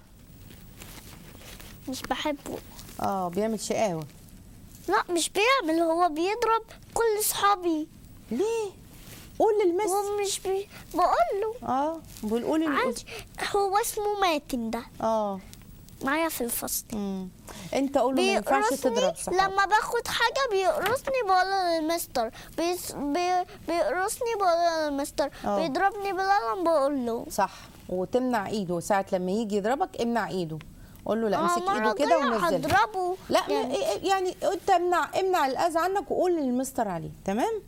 [SPEAKER 3] مش بحبه
[SPEAKER 2] اه بيعمل شقاوه
[SPEAKER 3] لا مش بيعمل هو بيضرب كل صحابي
[SPEAKER 2] ليه قول للمس
[SPEAKER 3] هو مش بي... بقول له
[SPEAKER 2] اه بنقول ال-
[SPEAKER 3] عندي هو اسمه ماتن ده
[SPEAKER 2] اه
[SPEAKER 3] معايا في الفصل
[SPEAKER 2] مم. انت قول له ما ينفعش
[SPEAKER 3] بيقرصني
[SPEAKER 2] تضرب صحابك
[SPEAKER 3] لما باخد حاجة بيقرصني بقول للمستر بيس... بي... بيقرصني بقول للمستر
[SPEAKER 2] اه.
[SPEAKER 3] بيضربني بالقلم بقول له
[SPEAKER 2] صح وتمنع ايده ساعه لما يجي يضربك امنع ايده قول له لا
[SPEAKER 3] آه،
[SPEAKER 2] امسك
[SPEAKER 3] مرة
[SPEAKER 2] ايده كده
[SPEAKER 3] جاية
[SPEAKER 2] ونزله
[SPEAKER 3] هضربه
[SPEAKER 2] لا
[SPEAKER 3] يعني
[SPEAKER 2] يعني, يعني انت امنع امنع الاذى عنك وقول للمستر عليه تمام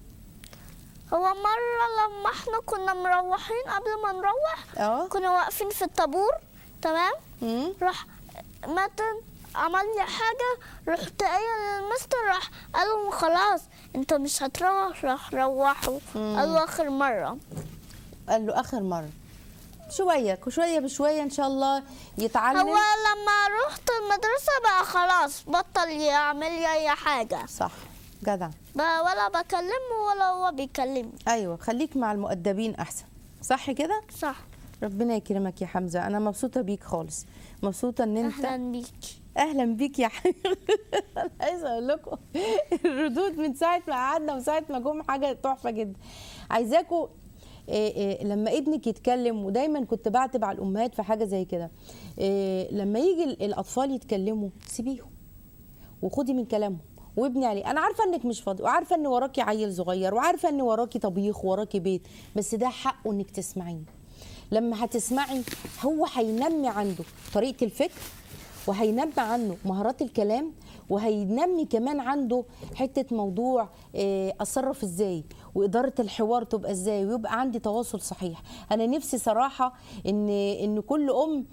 [SPEAKER 3] هو مرة لما احنا كنا مروحين قبل ما نروح
[SPEAKER 2] اه
[SPEAKER 3] كنا واقفين في الطابور تمام
[SPEAKER 2] مم.
[SPEAKER 3] راح متن عمل لي حاجة رحت قايل للمستر راح قال له خلاص انت مش هتروح راح روحوا
[SPEAKER 2] مم.
[SPEAKER 3] قال له اخر مرة
[SPEAKER 2] قال له اخر مره شويه شويه بشويه ان شاء الله يتعلم
[SPEAKER 3] هو لما رحت المدرسة بقى خلاص بطل يعمل لي أي حاجة
[SPEAKER 2] صح جدع
[SPEAKER 3] بقى ولا بكلمه ولا هو بيكلمني
[SPEAKER 2] ايوه خليك مع المؤدبين احسن صح كده
[SPEAKER 3] صح
[SPEAKER 2] ربنا يكرمك يا حمزه انا مبسوطه بيك خالص مبسوطه ان انت
[SPEAKER 3] أهلا بيكي
[SPEAKER 2] اهلا بيك يا حبيبي انا عايزه اقول لكم الردود من ساعه ما قعدنا وساعه ما جم حاجه تحفه جدا عايزاكم إيه إيه لما ابنك يتكلم ودايما كنت بعتب على الامهات في حاجه زي كده إيه لما يجي ال- الاطفال يتكلموا سيبيهم وخدي من كلامهم وابني عليه انا عارفه انك مش فاضي وعارفه ان وراكي عيل صغير وعارفه ان وراكي طبيخ وراكي بيت بس ده حقه انك تسمعيه لما هتسمعي هو هينمي عنده طريقه الفكر وهينمي عنه مهارات الكلام وهينمي كمان عنده حته موضوع آه، اتصرف ازاي واداره الحوار تبقى ازاي ويبقى عندي تواصل صحيح انا نفسي صراحه ان ان كل ام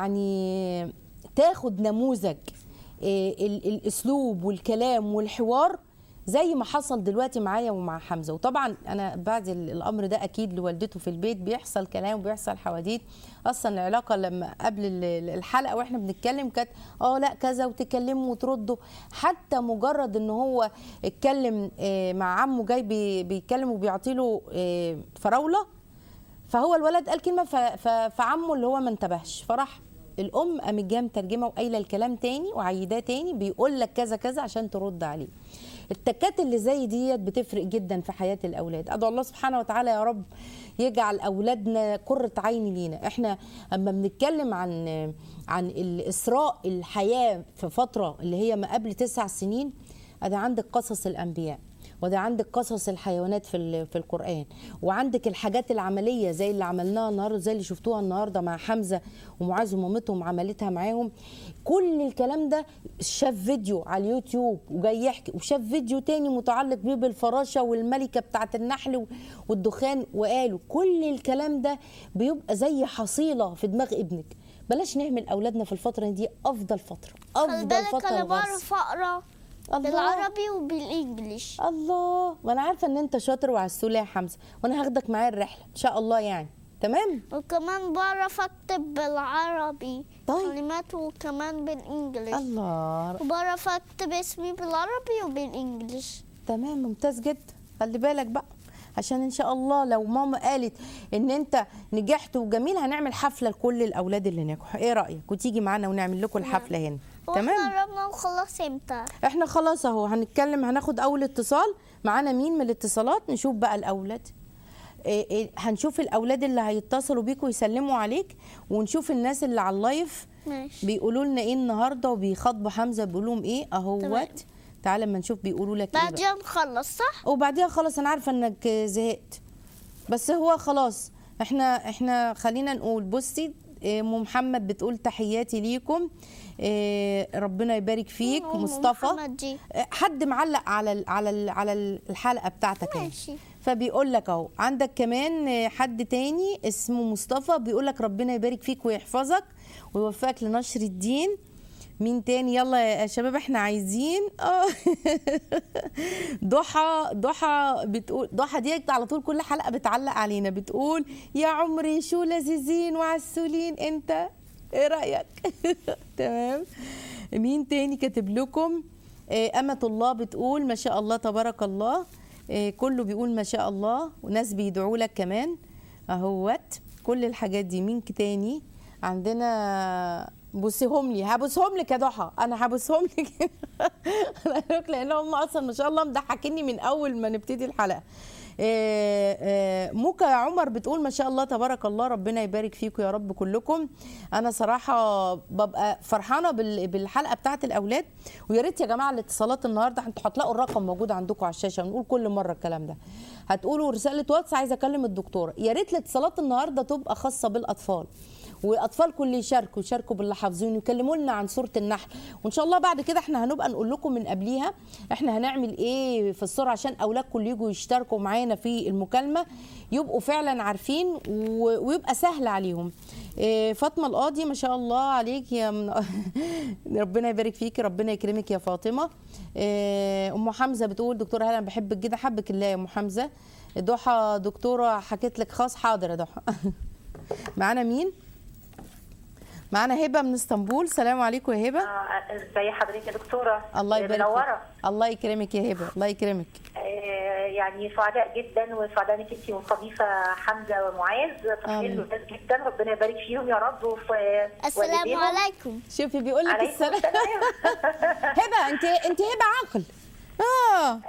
[SPEAKER 2] يعني تاخد نموذج آه، ال- الاسلوب والكلام والحوار زي ما حصل دلوقتي معايا ومع حمزه وطبعا انا بعد ال- الامر ده اكيد لوالدته في البيت بيحصل كلام وبيحصل حواديت اصلا العلاقه لما قبل ال- ال- الحلقه واحنا بنتكلم كانت اه لا كذا وتكلموا وتردوا حتى مجرد ان هو اتكلم آه، مع عمه جاي بي- بيتكلم وبيعطي له آه، فراوله فهو الولد قال كلمه ف- ف- فعمه اللي هو ما انتبهش فراح الام قامت جايه مترجمه وقايله الكلام تاني وعيداه تاني بيقول لك كذا كذا عشان ترد عليه التكات اللي زي ديت بتفرق جدا في حياه الاولاد ادعو الله سبحانه وتعالى يا رب يجعل اولادنا قره عين لينا احنا اما بنتكلم عن عن الاسراء الحياه في فتره اللي هي ما قبل تسع سنين ادي عندك قصص الانبياء وده عندك قصص الحيوانات في ال- في القرآن وعندك الحاجات العملية زي اللي عملناها النهارده زي اللي شفتوها النهارده مع حمزة ومعاذ ومامتهم عملتها معاهم كل الكلام ده شاف فيديو على اليوتيوب وجاي يحكي وشاف فيديو تاني متعلق بيه بالفراشة والملكة بتاعت النحل والدخان وقالوا كل الكلام ده بيبقى زي حصيلة في دماغ ابنك بلاش نعمل اولادنا في الفتره دي افضل فتره
[SPEAKER 3] خلي
[SPEAKER 2] افضل
[SPEAKER 3] بالك
[SPEAKER 2] فتره
[SPEAKER 3] أنا
[SPEAKER 2] الغرس
[SPEAKER 3] بعرف أقرأ
[SPEAKER 2] الله.
[SPEAKER 3] بالعربي وبالإنجليش
[SPEAKER 2] الله وانا عارفه ان انت شاطر وعسول يا حمزه وانا هاخدك معايا الرحله ان شاء الله يعني تمام
[SPEAKER 3] وكمان بعرف أكتب بالعربي
[SPEAKER 2] طيب.
[SPEAKER 3] كلمات وكمان بالإنجليش
[SPEAKER 2] الله
[SPEAKER 3] وبعرف أكتب اسمي بالعربي وبالإنجليش
[SPEAKER 2] تمام ممتاز جدا خلي بالك بقى عشان ان شاء الله لو ماما قالت ان انت نجحت وجميل هنعمل حفله لكل الاولاد اللي نجحوا ايه رايك وتيجي معانا ونعمل لكم الحفله هنا
[SPEAKER 3] هو
[SPEAKER 2] تمام
[SPEAKER 3] احنا قربنا نخلص امتى؟
[SPEAKER 2] احنا خلاص اهو هنتكلم هناخد اول اتصال معانا مين من الاتصالات نشوف بقى الاولاد إيه إيه هنشوف الاولاد اللي هيتصلوا بيك ويسلموا عليك ونشوف الناس اللي على اللايف
[SPEAKER 3] ماشي
[SPEAKER 2] بيقولوا لنا ايه النهارده وبيخاطبوا حمزه بيقولوا لهم ايه
[SPEAKER 3] تمام.
[SPEAKER 2] اهوت تعالى اما نشوف بيقولوا لك ايه بقى.
[SPEAKER 3] بعدين نخلص صح؟
[SPEAKER 2] وبعديها خلاص انا عارفه انك زهقت بس هو خلاص احنا احنا خلينا نقول بصي إيه، ام محمد بتقول تحياتي ليكم إيه، ربنا يبارك فيك
[SPEAKER 3] أم
[SPEAKER 2] مصطفى
[SPEAKER 3] محمد دي.
[SPEAKER 2] إيه، حد معلق على ال على ال على الحلقه بتاعتك اهي.
[SPEAKER 3] ماشي.
[SPEAKER 2] فبيقول لك اهو عندك كمان إيه، حد تاني اسمه مصطفى بيقول لك ربنا يبارك فيك ويحفظك ويوفقك لنشر الدين مين تاني يلا يا شباب احنا عايزين اه ضحى ضحى بتقول ضحى دي على طول كل حلقه بتعلق علينا بتقول يا عمري شو لذيذين وعسولين انت ايه رايك تمام مين تاني كاتب لكم آه، أمة الله بتقول ما شاء الله تبارك الله آه، كله بيقول ما شاء الله وناس بيدعوا لك كمان اهوت كل الحاجات دي مين تاني عندنا بصيهم لي هبصهم لك يا ضحى انا هبصهم لك لان هم اصلا ما شاء الله مضحكيني من اول ما نبتدي الحلقه آه، آه، موكا يا عمر بتقول ما شاء الله تبارك الله ربنا يبارك فيكم يا رب كلكم انا صراحه ببقى فرحانه بال- بالحلقه بتاعت الاولاد ويا ريت يا جماعه الاتصالات النهارده انتوا هتلاقوا الرقم موجود عندكم على الشاشه بنقول كل مره الكلام ده هتقولوا رساله واتس عايزه اكلم الدكتوره يا ريت الاتصالات النهارده تبقى خاصه بالاطفال واطفال كل يشاركوا يشاركوا باللي حافظينه يكلموا لنا عن سوره النحل وان شاء الله بعد كده احنا هنبقى نقول لكم من قبليها احنا هنعمل ايه في السوره عشان اولادكم اللي يجوا يشتركوا معانا في المكالمه يبقوا فعلا عارفين و- ويبقى سهل عليهم إيه، فاطمه القاضي ما شاء الله عليك يا من... ربنا يبارك فيكي ربنا يكرمك يا فاطمه إيه، ام حمزه بتقول دكتوره هلا انا بحبك جدا حبك الله يا ام حمزه ضحى دكتوره حكيت لك خاص حاضر يا ضحى معانا مين معانا هبه من اسطنبول سلام عليكم يا هبه
[SPEAKER 4] آه، ازي حضرتك يا دكتوره
[SPEAKER 2] الله يبارك
[SPEAKER 4] منوره
[SPEAKER 2] فيك الله يكرمك يا هبه الله يكرمك
[SPEAKER 4] آه، يعني سعداء جدا وسعداء انك انت مستضيفه حمزه ومعاذ
[SPEAKER 2] آمين.
[SPEAKER 4] طفلين لذاذ جدا ربنا يبارك فيهم يا رب وفي
[SPEAKER 3] السلام
[SPEAKER 4] والديهم.
[SPEAKER 3] عليكم
[SPEAKER 2] شوفي بيقول لك
[SPEAKER 4] عليكم
[SPEAKER 2] السلام
[SPEAKER 4] السلام
[SPEAKER 2] هبه انت انت هبه عاقل اه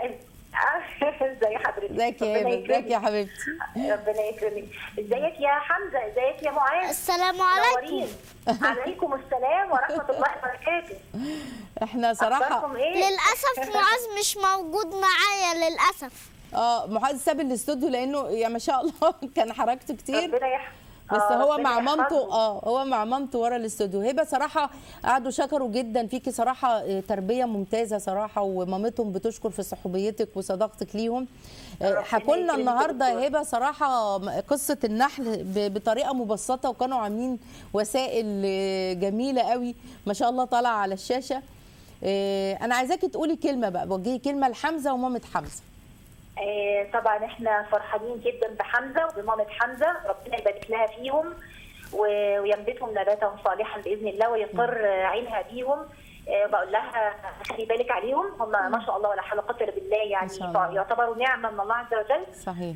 [SPEAKER 4] ازي حضرتك
[SPEAKER 2] ازيك يا
[SPEAKER 4] ربنا
[SPEAKER 2] هبه ازيك يا
[SPEAKER 4] يكرمك.
[SPEAKER 2] حبيبتي
[SPEAKER 4] ربنا يكرمك ازيك يا حمزه ازيك يا معاذ
[SPEAKER 3] السلام عليكم
[SPEAKER 4] منورين. عليكم السلام ورحمه الله وبركاته
[SPEAKER 2] احنا صراحه
[SPEAKER 4] اخباركم ايه
[SPEAKER 3] للاسف معاذ مش موجود معايا للاسف
[SPEAKER 2] اه محمد ساب الاستوديو لانه يا ما شاء الله كان حركته كتير
[SPEAKER 4] ربنا يح...
[SPEAKER 2] بس
[SPEAKER 4] آه،
[SPEAKER 2] هو
[SPEAKER 4] ربنا
[SPEAKER 2] مع مامته
[SPEAKER 4] يحفظه.
[SPEAKER 2] اه هو مع مامته ورا الاستوديو هبه صراحه قعدوا شكروا جدا فيكي صراحه آه، تربيه ممتازه صراحه ومامتهم بتشكر في صحوبيتك وصداقتك ليهم آه،
[SPEAKER 4] ربنا
[SPEAKER 2] حكوا لنا
[SPEAKER 4] يكرمك
[SPEAKER 2] النهارده
[SPEAKER 4] دكتور.
[SPEAKER 2] يا هبه صراحه م- قصه النحل ب- بطريقه مبسطه وكانوا عاملين وسائل آه، جميله قوي ما شاء الله طالعه على الشاشه آه، انا عايزاكي تقولي كلمه بقى وجهي كلمه لحمزه ومامه حمزه
[SPEAKER 4] آه، طبعا احنا فرحانين جدا بحمزه وبمامة حمزه ربنا يبارك لها فيهم و- وينبتهم نباتا صالحا باذن الله ويقر آه، عينها بيهم آه، بقول لها خلي بالك عليهم هم ما شاء الله ولا حول ولا قوه الا بالله يعني
[SPEAKER 2] شاء الله.
[SPEAKER 4] يعتبروا نعمه من الله عز وجل
[SPEAKER 2] صحيح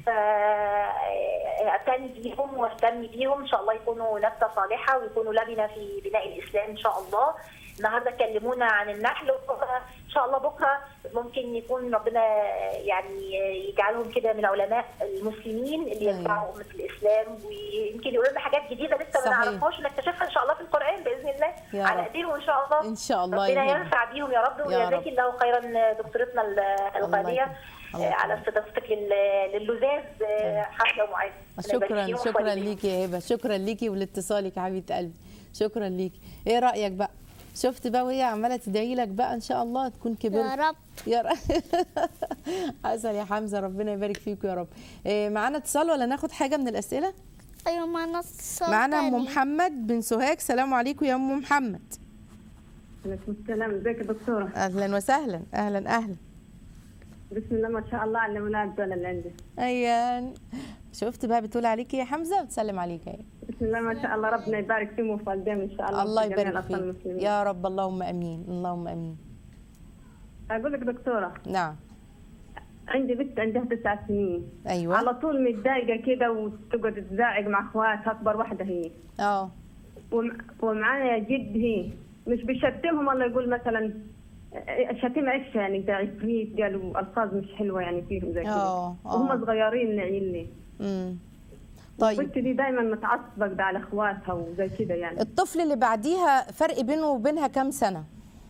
[SPEAKER 4] فاعتني بيهم واهتمي بيهم ان شاء الله يكونوا نبته صالحه ويكونوا لبنه في بناء الاسلام ان شاء الله النهارده كلمونا عن النحل وبكرة ان شاء الله بكره ممكن يكون ربنا يعني يجعلهم كده من علماء المسلمين اللي
[SPEAKER 2] أيوة.
[SPEAKER 4] ينفعوا امه الاسلام ويمكن يقولوا لنا حاجات جديده لسه ما
[SPEAKER 2] صحيح.
[SPEAKER 4] نعرفهاش ونكتشفها ان شاء الله في القران باذن الله
[SPEAKER 2] يا
[SPEAKER 4] على
[SPEAKER 2] رب.
[SPEAKER 4] ايديهم ان شاء الله
[SPEAKER 2] ان شاء الله
[SPEAKER 4] ربنا
[SPEAKER 2] يا هبة.
[SPEAKER 4] ينفع بيهم يا رب
[SPEAKER 2] يا
[SPEAKER 4] ويجزاك
[SPEAKER 2] رب.
[SPEAKER 4] الله خيرا دكتورتنا الغاليه
[SPEAKER 2] يكرمك. الله
[SPEAKER 4] آه، على
[SPEAKER 2] يكرمك.
[SPEAKER 4] استضافتك لل- للزاز آه، حمزه ومعاذ ربنا يبارك
[SPEAKER 2] شكرا
[SPEAKER 4] فيهم
[SPEAKER 2] شكرا
[SPEAKER 4] ويخليهم.
[SPEAKER 2] ليكي يا هبه شكرا ليكي ولاتصالك يا حبيبه قلبي شكرا ليكي ايه رايك بقى شفت بقى وهي عماله تدعي لك بقى ان شاء الله تكون كبرت
[SPEAKER 3] يا رب
[SPEAKER 2] يا رب عسل يا حمزه ربنا يبارك فيكم يا رب إيه معانا اتصال ولا ناخد حاجه من الاسئله
[SPEAKER 3] ايوه معنا اتصال
[SPEAKER 2] معانا ام
[SPEAKER 3] تاني.
[SPEAKER 2] محمد بن سوهاج سلام عليكم يا ام محمد
[SPEAKER 5] عليكم السلام ازيك يا دكتوره
[SPEAKER 2] اهلا وسهلا اهلا اهلا
[SPEAKER 5] بسم الله ما شاء الله على الاولاد دول اللي عندي
[SPEAKER 2] ايان شفت بقى بتقول عليكي يا حمزه بتسلم عليك اهي
[SPEAKER 5] بسم الله ما شاء الله ربنا يبارك فيهم وفي والديهم ان شاء الله
[SPEAKER 2] الله
[SPEAKER 5] وفي جميع
[SPEAKER 2] يبارك
[SPEAKER 5] الأطفال
[SPEAKER 2] فيك
[SPEAKER 5] المسلمين.
[SPEAKER 2] يا رب اللهم امين اللهم امين
[SPEAKER 5] اقول لك دكتوره
[SPEAKER 2] نعم
[SPEAKER 5] عندي بنت عندها تسع سنين
[SPEAKER 2] ايوه
[SPEAKER 5] على طول متضايقه كده وتقعد تزعق مع اخواتها اكبر واحده هي
[SPEAKER 2] اه
[SPEAKER 5] ومع- ومعايا جد هي مش بيشتمهم ولا يقول مثلا شتيمة ايش يعني ده عفريت قالوا الفاظ مش حلوه يعني فيهم زي كده
[SPEAKER 2] آه، آه.
[SPEAKER 5] وهم صغيرين عيلي
[SPEAKER 2] امم طيب
[SPEAKER 5] البنت دي دايما متعصبه كده على اخواتها وزي كده يعني
[SPEAKER 2] الطفل اللي بعديها فرق بينه وبينها كام سنه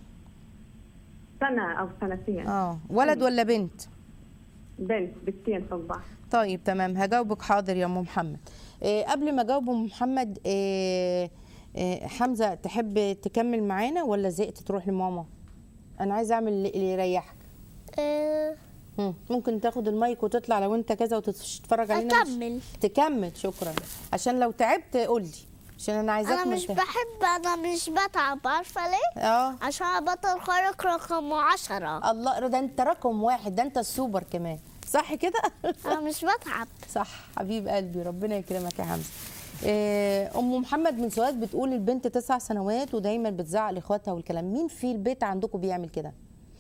[SPEAKER 5] سنه او سنتين
[SPEAKER 2] اه ولد ولا بنت
[SPEAKER 5] بنت بنتين فوق بعض
[SPEAKER 2] طيب تمام هجاوبك حاضر يا ام محمد إيه قبل ما اجاوب ام محمد إيه إيه حمزه تحب تكمل معانا ولا زهقت تروح لماما انا عايزه اعمل اللي اللي يريحك
[SPEAKER 3] آه،
[SPEAKER 2] مم. ممكن تاخد المايك وتطلع لو انت كذا وتتفرج علينا مش-
[SPEAKER 3] اكمل
[SPEAKER 2] تكمل شكرا عشان لو تعبت قول لي عشان انا عايزاك
[SPEAKER 3] انا مش
[SPEAKER 2] مرتاح.
[SPEAKER 3] بحب انا مش بتعب عارفه ليه
[SPEAKER 2] اه
[SPEAKER 3] عشان أنا بطل خارق رقم عشرة
[SPEAKER 2] الله ده انت رقم واحد ده انت السوبر كمان صح كده
[SPEAKER 3] انا مش بتعب
[SPEAKER 2] صح حبيب قلبي ربنا يكرمك يا حمزه آه، ام محمد من سوهاج بتقول البنت تسع سنوات ودايما بتزعق لاخواتها والكلام مين في البيت عندكم بيعمل كده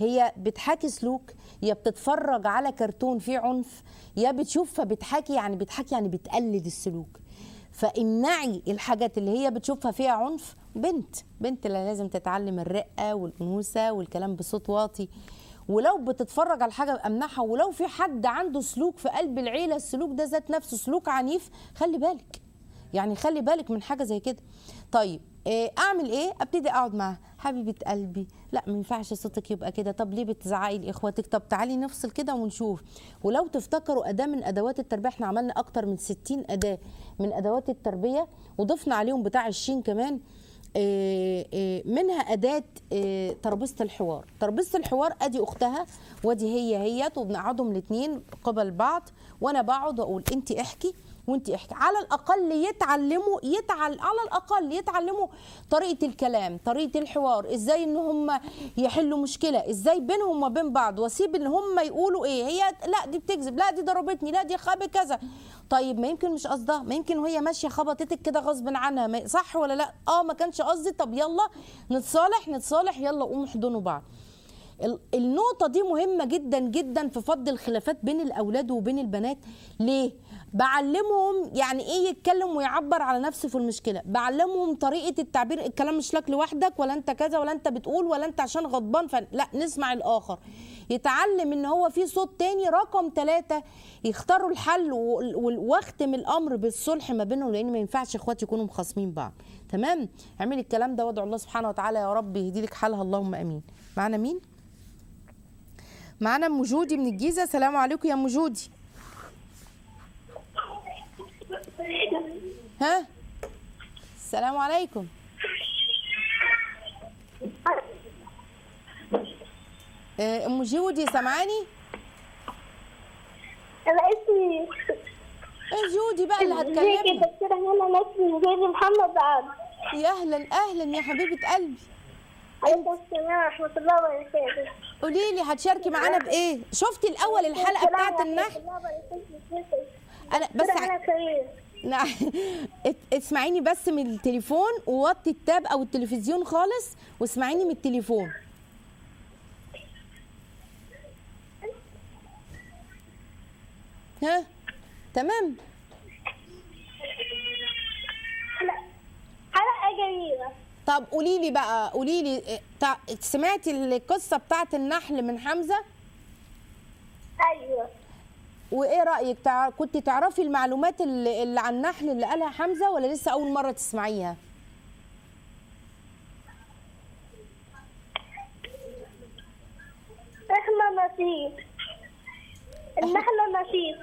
[SPEAKER 2] هي بتحاكي سلوك يا بتتفرج على كرتون فيه عنف يا بتشوف فبتحاكي يعني بتحاكي يعني بتقلد السلوك فامنعي الحاجات اللي هي بتشوفها فيها عنف بنت بنت اللي لازم تتعلم الرقه والانوثه والكلام بصوت واطي ولو بتتفرج على حاجه امنعها ولو في حد عنده سلوك في قلب العيله السلوك ده ذات نفسه سلوك عنيف خلي بالك يعني خلي بالك من حاجه زي كده طيب إيه اعمل ايه ابتدي اقعد معاها حبيبه قلبي لا ما ينفعش صوتك يبقى كده طب ليه بتزعقي لاخواتك طب تعالي نفصل كده ونشوف ولو تفتكروا اداه من ادوات التربيه احنا عملنا اكتر من 60 اداه من ادوات التربيه وضفنا عليهم بتاع 20 كمان إيه إيه منها اداه إيه ترابيزه الحوار ترابيزه الحوار ادي اختها وادي هي هيت وبنقعدهم الاثنين قبل بعض وانا بقعد واقول انت احكي وانت احكي على الاقل يتعلموا يتعل على الاقل يتعلموا طريقه الكلام طريقه الحوار ازاي ان هم يحلوا مشكله ازاي بينهم وبين بعض واسيب ان هم يقولوا ايه هي لا دي بتكذب لا دي ضربتني لا دي خاب كذا طيب ما يمكن مش قصدها ما يمكن وهي ماشيه خبطتك كده غصب عنها ما- صح ولا لا اه ما كانش قصدي طب يلا نتصالح نتصالح يلا قوموا احضنوا بعض ال- النقطة دي مهمة جدا جدا في فض الخلافات بين الأولاد وبين البنات ليه؟ بعلمهم يعني ايه يتكلم ويعبر على نفسه في المشكلة بعلمهم طريقة التعبير الكلام مش لك لوحدك ولا انت كذا ولا انت بتقول ولا انت عشان غضبان ف... لا نسمع الآخر يتعلم ان هو في صوت تاني رقم ثلاثة يختاروا الحل وال- وال- واختم الامر بالصلح ما بينهم لان ما ينفعش اخوات يكونوا مخاصمين بعض تمام اعملي الكلام ده وادعو الله سبحانه وتعالى يا رب يهدي لك حالها اللهم امين معانا مين معانا ام جودي من الجيزه سلام عليكم يا ام جودي ها السلام عليكم آه، ام جودي سامعاني
[SPEAKER 3] انا اسمي
[SPEAKER 2] ايه جودي بقى اللي
[SPEAKER 3] ازيك يا
[SPEAKER 2] هتكلمنا
[SPEAKER 3] دكتورة هنا انا اسمي زيد محمد عبد
[SPEAKER 2] يا اهلا اهلا يا حبيبه قلبي
[SPEAKER 3] عليكم السلام ورحمة الله وبركاته
[SPEAKER 2] قولي لي هتشاركي معانا بايه شفتي الاول الحلقه بتاعت النحل انا بس ع-
[SPEAKER 3] انا كريم
[SPEAKER 2] نعم ات- اسمعيني بس من التليفون ووطي التاب او التلفزيون خالص واسمعيني من التليفون ها تمام
[SPEAKER 3] حلقة جميلة
[SPEAKER 2] طب قولي لي بقى قولي لي اه، تع- سمعتي القصه بتاعت النحل من حمزه
[SPEAKER 3] ايوه
[SPEAKER 2] وايه رايك تع... كنت تعرفي المعلومات اللي, اللي عن النحل اللي قالها حمزه ولا لسه اول مره تسمعيها
[SPEAKER 3] احنا نشيط النحلة نشيط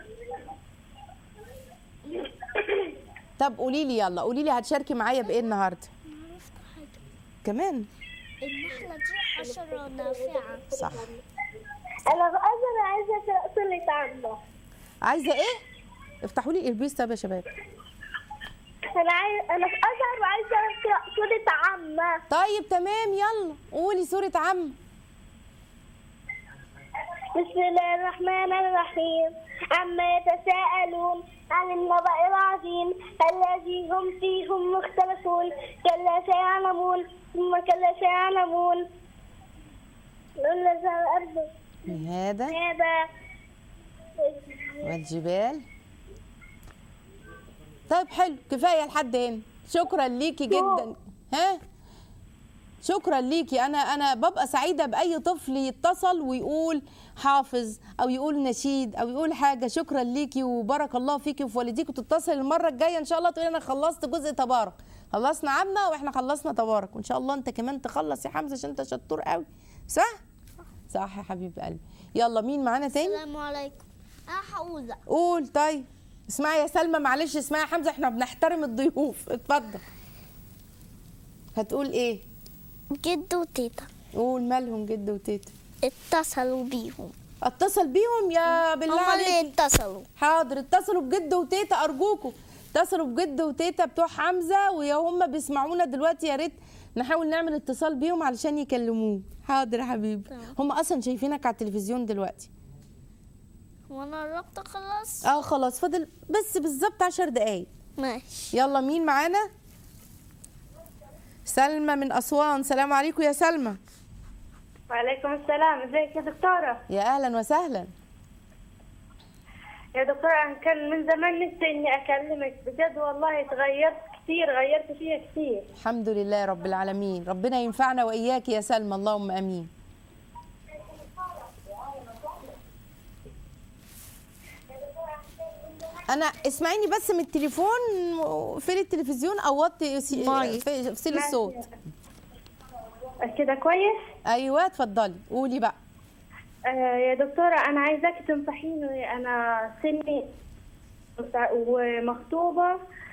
[SPEAKER 2] طب قولي لي يلا قولي لي هتشاركي معايا بايه النهارده كمان
[SPEAKER 3] النحلة دي حشرة نافعة
[SPEAKER 2] صح
[SPEAKER 3] انا انا عايزة اقرا سورة عامة
[SPEAKER 2] عايزه ايه افتحوا لي البيس طب يا شباب
[SPEAKER 3] انا عايز انا في ازهر وعايزة اقرا سورة عامة
[SPEAKER 2] طيب تمام يلا قولي سوره عم
[SPEAKER 3] بسم الله الرحمن الرحيم عما يتساءلون عن النبأ العظيم الذي هم فيه مختلفون كلا سيعلمون ثم كلا سيعلمون نقول له الأرض
[SPEAKER 2] هذا
[SPEAKER 3] هذا
[SPEAKER 2] والجبال طيب حلو كفايه لحد هنا شكرا ليكي جدا ها شكرا ليكي انا انا ببقى سعيده باي طفل يتصل ويقول حافظ او يقول نشيد او يقول حاجه شكرا ليكي وبارك الله فيكي وفي والديك وتتصل المره الجايه ان شاء الله تقولي انا خلصت جزء تبارك خلصنا عامه واحنا خلصنا تبارك وان شاء الله انت كمان تخلص يا حمزه عشان انت شطور قوي صح صح يا حبيب قلبي يلا مين معانا تاني
[SPEAKER 3] السلام عليكم أنا حوزة
[SPEAKER 2] قول طيب اسمعي يا سلمى معلش اسمعي يا حمزه احنا بنحترم الضيوف اتفضل هتقول ايه
[SPEAKER 3] جد وتيتا
[SPEAKER 2] قول مالهم جد وتيتا
[SPEAKER 3] اتصلوا بيهم
[SPEAKER 2] اتصل بيهم يا بالله
[SPEAKER 3] هما اللي
[SPEAKER 2] عليك
[SPEAKER 3] اتصلوا
[SPEAKER 2] حاضر اتصلوا بجد وتيتا ارجوكم اتصلوا بجد وتيتا بتوع حمزه ويا هم بيسمعونا دلوقتي يا ريت نحاول نعمل اتصال بيهم علشان يكلموه حاضر يا حبيبي هم اصلا شايفينك على التلفزيون دلوقتي
[SPEAKER 3] وانا قربت خلاص
[SPEAKER 2] اه خلاص فاضل بس بالظبط عشر دقايق
[SPEAKER 3] ماشي
[SPEAKER 2] يلا مين معانا سلمى من أسوان سلام عليكم يا سلمى
[SPEAKER 6] وعليكم السلام ازيك يا دكتورة
[SPEAKER 2] يا اهلا وسهلا
[SPEAKER 6] يا دكتورة أنا كان من زمان نفسي إني أكلمك بجد والله اتغيرت كتير غيرت فيها كتير
[SPEAKER 2] الحمد لله رب العالمين ربنا ينفعنا واياك يا سلمى اللهم امين انا اسمعيني بس من التليفون فين التلفزيون او وطي سي-
[SPEAKER 3] مايك.
[SPEAKER 2] في- افصلي الصوت
[SPEAKER 6] كده كويس
[SPEAKER 2] ايوه اتفضلي قولي بقى
[SPEAKER 6] آه يا دكتورة أنا عايزاكي تنصحيني أنا سني ومخطوبة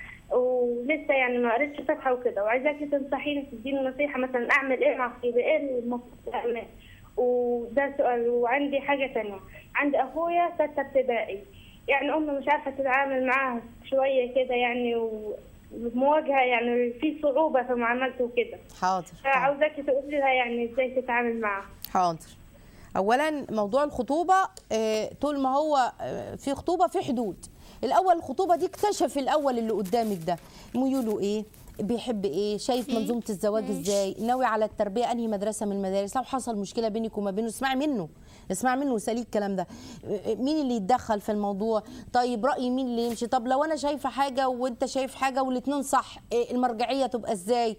[SPEAKER 6] ولسه يعني ما قريتش فاتحة وكده وعايزاكي تنصحيني تديني نصيحة مثلا أعمل إيه مع خطيبي إيه المفروض أعمل وده سؤال وعندي حاجة تانية عندي أخويا ستة ابتدائي يعني أمي مش عارفة تتعامل معاه شوية كده يعني ومواجهة يعني في صعوبة في معاملته وكده
[SPEAKER 2] حاضر حاضر.
[SPEAKER 6] فعاوزاكي تقولي لها يعني إزاي تتعامل معاه
[SPEAKER 2] حاضر اولا موضوع الخطوبه آه، طول ما هو آه، في خطوبه في حدود الاول الخطوبه دي اكتشف الاول اللي قدامك ده ميوله ايه بيحب ايه شايف منظومه الزواج ازاي ناوي على التربيه انهي مدرسه من المدارس لو حصل مشكله بينك وما بينه اسمعي منه اسمعي منه وساليه الكلام ده آه، مين اللي يتدخل في الموضوع طيب راي مين اللي يمشي طب لو انا شايفه حاجه وانت شايف حاجه والاثنين صح آه، المرجعيه تبقى ازاي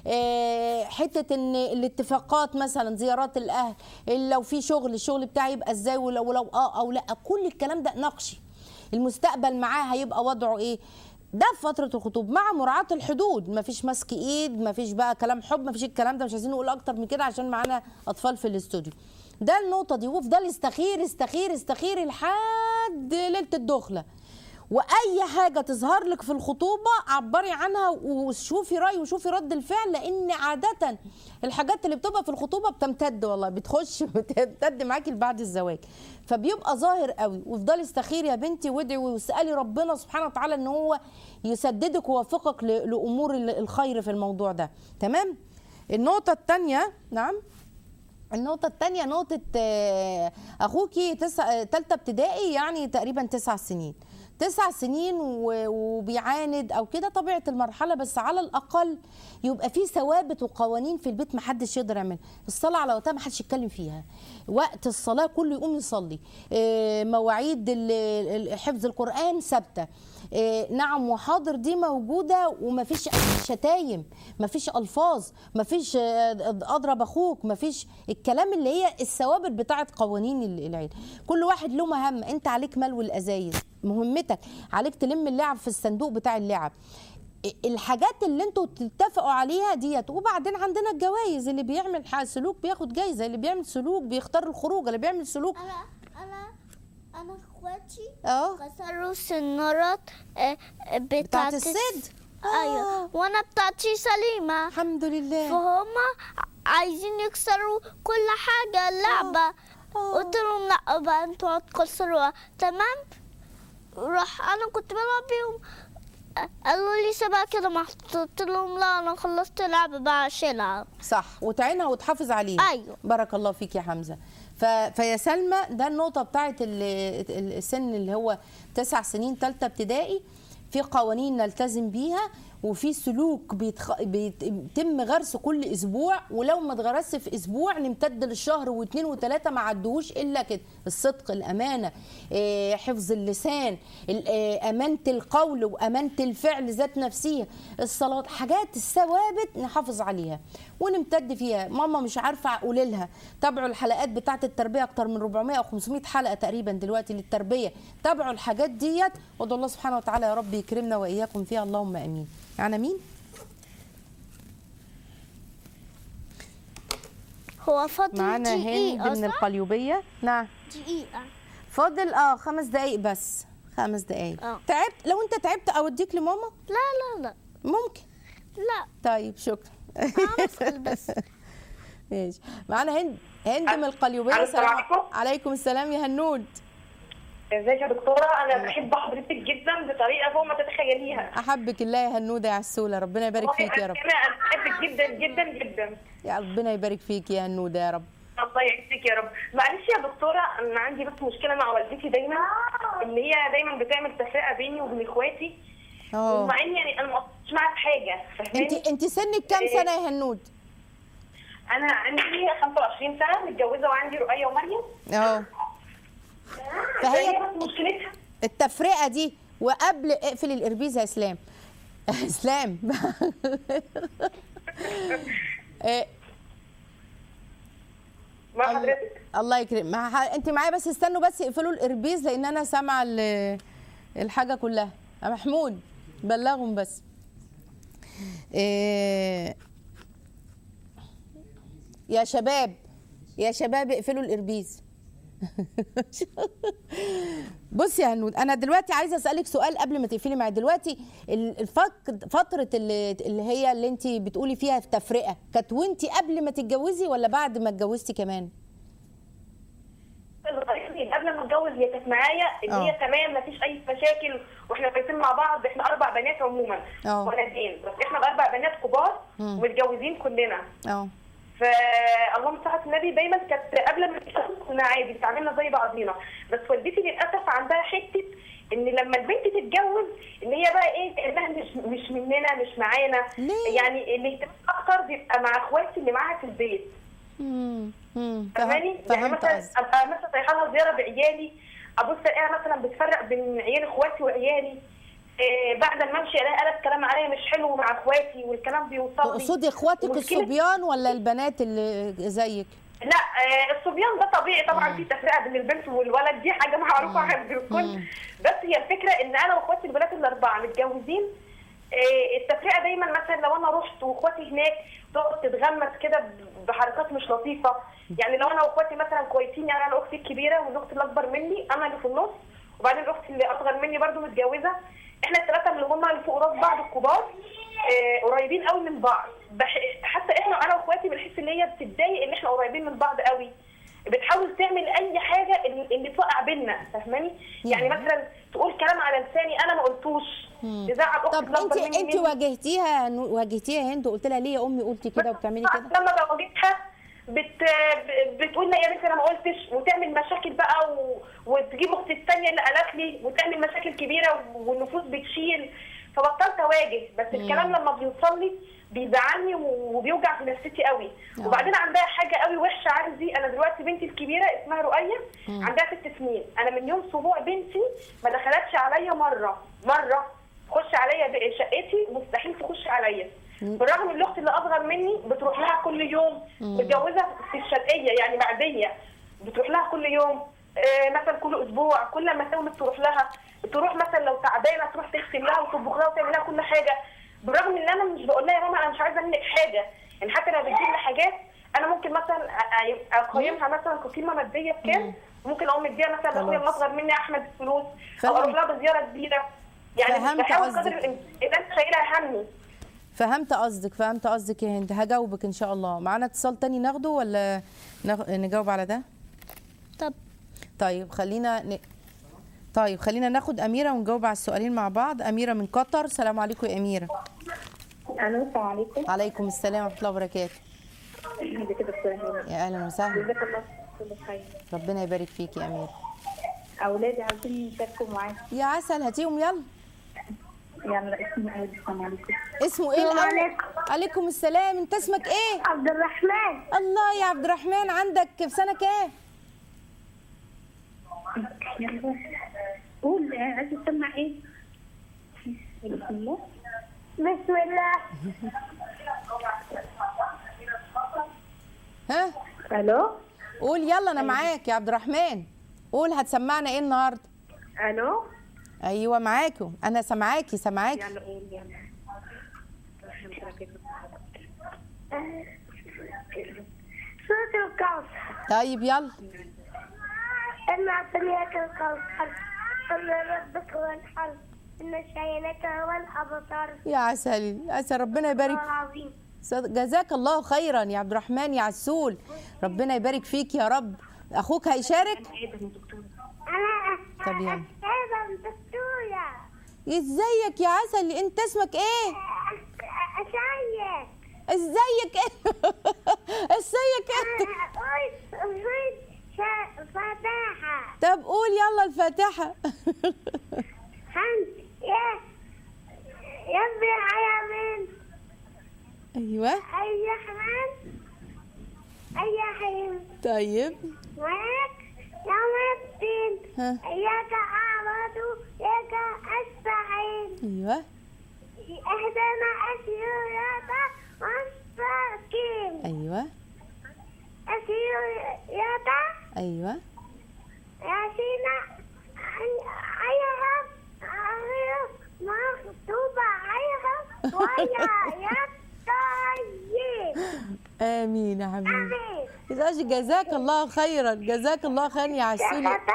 [SPEAKER 2] آه، حته ان الاتفاقات مثلا زيارات الاهل لو في شغل الشغل بتاعي يبقى ازاي ولو ولو اه او لا كل الكلام ده نقشي المستقبل معاه هيبقى وضعه ايه ده في فتره الخطوبه مع مراعاه الحدود مفيش مسك ايد مفيش بقى كلام حب مفيش الكلام ده مش عايزين نقول اكتر من كده عشان معانا اطفال في الاستوديو ده النقطه دي وافضل استخير استخير استخير لحد ليله الدخله واي حاجه تظهر لك في الخطوبه عبري عنها وشوفي راي وشوفي رد الفعل لان عاده الحاجات اللي بتبقى في الخطوبه بتمتد والله بتخش بتمتد معاكي لبعد الزواج فبيبقى ظاهر قوي وافضلي استخيري يا بنتي وادعي واسالي ربنا سبحانه وتعالى ان هو يسددك ويوفقك ل- لامور ال- الخير في الموضوع ده تمام النقطه الثانيه نعم النقطة الثانية نقطة آه، أخوكي تسع تالتة ابتدائي يعني تقريبا تسع سنين تسع سنين و- وبيعاند أو كده طبيعة المرحلة بس على الأقل يبقى في ثوابت وقوانين في البيت محدش يقدر يعملها الصلاة على وقتها محدش يتكلم فيها وقت الصلاة كله يقوم يصلي آه، مواعيد ال- ال- حفظ القرآن ثابتة آه، نعم وحاضر دي موجودة ومفيش شتايم مفيش ألفاظ مفيش آه، أضرب أخوك مفيش الكلام اللي هي الثوابت بتاعت قوانين ال- العيلة كل واحد له مهمة أنت عليك ملو الأزايز مهمتك عليك تلم اللعب في الصندوق بتاع اللعب الحاجات اللي انتوا تتفقوا عليها ديت وبعدين عندنا الجوائز اللي بيعمل ح- سلوك بياخد جايزه اللي بيعمل سلوك بيختار الخروج اللي بيعمل سلوك
[SPEAKER 3] انا انا انا اخواتي
[SPEAKER 2] اه
[SPEAKER 3] كسروا السنارات آه، آه،
[SPEAKER 2] بتاعت
[SPEAKER 3] بتاعت
[SPEAKER 2] الصيد
[SPEAKER 3] ايوه وانا بتاعتي سليمه
[SPEAKER 2] الحمد لله
[SPEAKER 3] فهم عايزين يكسروا كل حاجه اللعبه
[SPEAKER 2] آه.
[SPEAKER 3] قلت لهم لا بقى انتوا هتكسروها تمام راح انا كنت بلعب بيهم آه، قالوا لي سيبها كده محطوط قلت لهم لا انا خلصت لعب بقى اشيلها
[SPEAKER 2] صح وتعينها وتحافظ عليها
[SPEAKER 3] أيوة.
[SPEAKER 2] بارك الله فيك يا حمزه ف... فيا سلمى ده النقطه بتاعت ال... ال- السن اللي هو تسع سنين ثالثه ابتدائي في قوانين نلتزم بيها وفي سلوك بيتخ... بيتم غرسه كل اسبوع ولو ما اتغرسش في اسبوع نمتد للشهر واثنين وثلاثه ما عدوش الا كده الصدق الامانه آه، حفظ اللسان ال- آه، امانه القول وامانه الفعل ذات نفسها الصلاه حاجات الثوابت نحافظ عليها ونمتد فيها ماما مش عارفه اقول لها تابعوا الحلقات بتاعه التربيه اكتر من 400 او 500 حلقه تقريبا دلوقتي للتربيه تابعوا الحاجات ديت وادعوا الله سبحانه وتعالى يا رب يكرمنا واياكم فيها اللهم امين يعني مين
[SPEAKER 3] هو فاضل
[SPEAKER 2] معانا
[SPEAKER 3] دقيقة
[SPEAKER 2] هند من
[SPEAKER 3] صح؟
[SPEAKER 2] القليوبيه نعم
[SPEAKER 3] دقيقة
[SPEAKER 2] فاضل اه خمس دقايق بس خمس دقايق
[SPEAKER 3] آه.
[SPEAKER 2] تعبت لو انت تعبت اوديك لماما
[SPEAKER 3] لا لا لا
[SPEAKER 2] ممكن
[SPEAKER 3] لا
[SPEAKER 2] طيب شكرا
[SPEAKER 3] هنسأل بس
[SPEAKER 2] ماشي معانا هند هند من القليوبيه
[SPEAKER 4] ألو، السلام عليكم.
[SPEAKER 2] عليكم السلام يا هنود
[SPEAKER 4] ازيك يا دكتوره انا بحب حضرتك جدا بطريقه فوق ما تتخيليها
[SPEAKER 2] احبك الله يا هنوده يا عسوله ربنا يبارك
[SPEAKER 4] والله
[SPEAKER 2] فيك يا رب
[SPEAKER 4] انا أنا بحبك جدا جدا جدا
[SPEAKER 2] يا ربنا يبارك فيك يا هنوده يا رب
[SPEAKER 4] الله يعزك يا رب معلش يا دكتوره انا عندي بس مشكله مع والدتي دايما ان هي دايما بتعمل تفرقه بيني وبين اخواتي
[SPEAKER 2] اه
[SPEAKER 4] ومع اني يعني انا ما قصدتش معاها في حاجه
[SPEAKER 2] انت
[SPEAKER 4] فاهماني
[SPEAKER 2] انت سنك كام
[SPEAKER 4] إيه.
[SPEAKER 2] سنه يا هنود
[SPEAKER 6] انا عندي 25 سنه متجوزه وعندي رؤيه ومريم
[SPEAKER 2] اه
[SPEAKER 6] فهي
[SPEAKER 2] فهي
[SPEAKER 6] بس مشكلتها
[SPEAKER 2] التفرقه دي وقبل اقفل الاربيز يا اسلام اسلام إيه،
[SPEAKER 6] مع
[SPEAKER 2] الله-
[SPEAKER 6] حضرتك
[SPEAKER 2] الله يكرم مع ح- انت معايا بس استنوا بس يقفلوا الاربيز لان انا سامعه ال- الحاجه كلها يا محمود بلغهم بس إيه، يا شباب يا شباب اقفلوا الاربيز بصي يا هنود انا دلوقتي عايزه اسالك سؤال قبل ما تقفلي معايا دلوقتي ال- الفق- فتره اللي, اللي هي اللي انت بتقولي فيها في تفرقه كانت وانت قبل ما تتجوزي ولا بعد ما اتجوزتي كمان
[SPEAKER 6] الغريب قبل ما اتجوز هي كانت معايا ان
[SPEAKER 2] اه.
[SPEAKER 6] هي تمام مفيش اي مشاكل واحنا كويسين مع بعض احنا اربع بنات عموما
[SPEAKER 2] اه.
[SPEAKER 6] ولدين بس احنا الاربع بنات كبار
[SPEAKER 2] مم.
[SPEAKER 6] ومتجوزين كلنا
[SPEAKER 2] اه
[SPEAKER 6] فاللهم صل على النبي دايما كانت قبل ما نتجوز كنا عادي بتعاملنا زي بعضينا بس والدتي للاسف عندها حته ان لما البنت تتجوز ان هي بقى ايه كانها مش مش مننا مش معانا
[SPEAKER 2] ليه؟
[SPEAKER 6] يعني الاهتمام اكتر بيبقى مع اخواتي اللي معاها في البيت
[SPEAKER 2] امم امم
[SPEAKER 6] فاهماني؟
[SPEAKER 2] فهم-
[SPEAKER 6] يعني
[SPEAKER 2] فهمت
[SPEAKER 6] مثلا
[SPEAKER 2] قصدك
[SPEAKER 6] ابقى مثلا رايحه لها زياره بعيالي ابص الاقيها مثلا بتفرق بين عيال اخواتي وعيالي إيه بعد ما امشي الاقي قالت كلام عليا مش حلو مع اخواتي والكلام بيوصل لي
[SPEAKER 2] تقصدي اخواتك
[SPEAKER 6] المشكلة-
[SPEAKER 2] الصبيان ولا البنات اللي زيك
[SPEAKER 6] لا آه، الصبيان ده طبيعي طبعا في تفرقه بين البنت والولد دي حاجه معروفه عند الكل بس هي الفكره ان انا واخواتي البنات الاربعه متجوزين آه، التفرقه دايما مثلا لو انا رحت واخواتي هناك تقعد تتغمس كده ب- بحركات مش لطيفه يعني لو انا واخواتي مثلا كويسين يعني انا اختي الكبيره والاخت اللي اكبر مني انا اللي في النص وبعدين الاخت اللي اصغر مني برضو متجوزه احنا الثلاثه اللي هم اللي فوق راس بعض الكبار آه، قريبين قوي من بعض بح... حتى احنا انا واخواتي بنحس ان هي بتتضايق ان احنا قريبين من بعض قوي بتحاول تعمل اي حاجه اللي, اللي توقع بينا فاهماني يعني مثلا تقول كلام على لساني انا ما قلتوش تزعل اختي
[SPEAKER 2] طب
[SPEAKER 6] اللي
[SPEAKER 2] انت
[SPEAKER 6] أكبر مني
[SPEAKER 2] انت
[SPEAKER 6] مني.
[SPEAKER 2] واجهتيها واجهتيها يا هند وقلت لها ليه يا امي قلتي كده وبتعملي كده
[SPEAKER 6] لما بواجهها بت... ب- بتقول لي يا بنتي انا ما قلتش وتعمل مشاكل بقى و... وتجيب اختي الثانيه اللي قالت لي وتعمل مشاكل كبيره والنفوس بتشيل فبطلت اواجه بس الكلام لما بيوصل لي بيزعلني وبيوجع في نفسيتي قوي
[SPEAKER 2] آه.
[SPEAKER 6] وبعدين عندها حاجه قوي وحشه عندي انا دلوقتي بنتي الكبيره اسمها رؤيه عندها ست سنين انا من يوم سبوع بنتي ما دخلتش عليا مره مره تخش عليا ب- شقتي مستحيل تخش عليا بالرغم ان الاخت اللي اصغر مني بتروح لها كل يوم متجوزه في الشرقيه يعني معديه بتروح لها كل يوم آه، مثلا كل اسبوع كل ما تولد تروح لها تروح مثلا لو تعبانه تروح تغسل لها وتطبخ لها وتعمل لها كل حاجه بالرغم ان انا مش بقول لها يا ماما انا مش عايزه منك حاجه يعني حتى لو بتجيب لي حاجات انا ممكن مثلا أ- أ- اقيمها مثلا كقيمه ماديه بكام ممكن اقوم مديها مثلا لاخويا
[SPEAKER 2] خلاص.
[SPEAKER 6] الاصغر مني احمد الفلوس او
[SPEAKER 2] فهمت.
[SPEAKER 6] اروح لها بزياره كبيره يعني
[SPEAKER 2] فهمت
[SPEAKER 6] بحاول
[SPEAKER 2] قصدك.
[SPEAKER 6] قدر الامكان ان انا شايله همي
[SPEAKER 2] فهمت قصدك فهمت قصدك يا هند هجاوبك ان شاء الله معانا اتصال تاني ناخده ولا نغ... نجاوب على ده
[SPEAKER 3] طب
[SPEAKER 2] طيب خلينا ن... طيب خلينا ناخد اميره ونجاوب على السؤالين مع بعض اميره من قطر السلام عليكم يا اميره
[SPEAKER 7] الو السلام عليكم
[SPEAKER 2] عليكم السلام ورحمه الله وبركاته
[SPEAKER 7] ازيك يا دكتوره هنا
[SPEAKER 2] يا اهلا وسهلا
[SPEAKER 7] جزاك الله كل خير
[SPEAKER 2] ربنا يبارك فيك يا اميره
[SPEAKER 7] اولادي عايزين يشاركوا معاك
[SPEAKER 2] يا عسل هاتيهم يلا
[SPEAKER 7] يلا اسمي اول السلام عليكم
[SPEAKER 2] اسمه ايه
[SPEAKER 3] السلام
[SPEAKER 2] الأول؟
[SPEAKER 3] عليكم.
[SPEAKER 2] عليكم السلام انت اسمك ايه
[SPEAKER 3] عبد الرحمن
[SPEAKER 2] الله يا عبد الرحمن عندك في سنه كام
[SPEAKER 7] يلا قول آه، عايز تسمع ايه بسم الله
[SPEAKER 3] بسم الله
[SPEAKER 2] ها
[SPEAKER 7] الو
[SPEAKER 2] قول يلا انا معاك يا عبد الرحمن قول هتسمعنا ايه النهارده
[SPEAKER 7] الو
[SPEAKER 2] ايوه معاكم انا سامعاكي سامعاكي
[SPEAKER 7] يلا قول يلا
[SPEAKER 3] سورة الكوثر
[SPEAKER 2] طيب يلا
[SPEAKER 3] إن أعطيناك الكوثر إن ربك هو الحل إن شينك هو الأبصار
[SPEAKER 2] يا عسل عسل ربنا يبارك
[SPEAKER 3] العظيم
[SPEAKER 2] صد- جزاك الله خيرا يا عبد الرحمن يا عسول ربنا يبارك فيك يا رب اخوك هيشارك
[SPEAKER 3] أنا
[SPEAKER 2] طب يلا.
[SPEAKER 3] أنا دكتورة
[SPEAKER 2] ازيك يا عسل انت اسمك ايه
[SPEAKER 3] أشيك
[SPEAKER 2] ازيك ازيك انت
[SPEAKER 3] أريد فتاحة
[SPEAKER 2] طب قول يلا الفاتحه
[SPEAKER 3] حمد يا يا ابن العالمين
[SPEAKER 2] ايوه
[SPEAKER 3] الرحمن
[SPEAKER 7] أي حين
[SPEAKER 2] طيب
[SPEAKER 7] معك يوم الدين
[SPEAKER 2] ها
[SPEAKER 7] إياك أعبد إياك أستعين
[SPEAKER 2] ايوه
[SPEAKER 7] اهدنا الصراط المستقيم
[SPEAKER 2] ايوه
[SPEAKER 7] الصراط
[SPEAKER 2] ايوه
[SPEAKER 7] ياسين عليهم غير مغضوب عليهم ولا يضطرين
[SPEAKER 2] امين يا حبيبي
[SPEAKER 7] آمين
[SPEAKER 2] إذا جزاك الله خيرا جزاك الله خيرا يا عسولي
[SPEAKER 7] سكت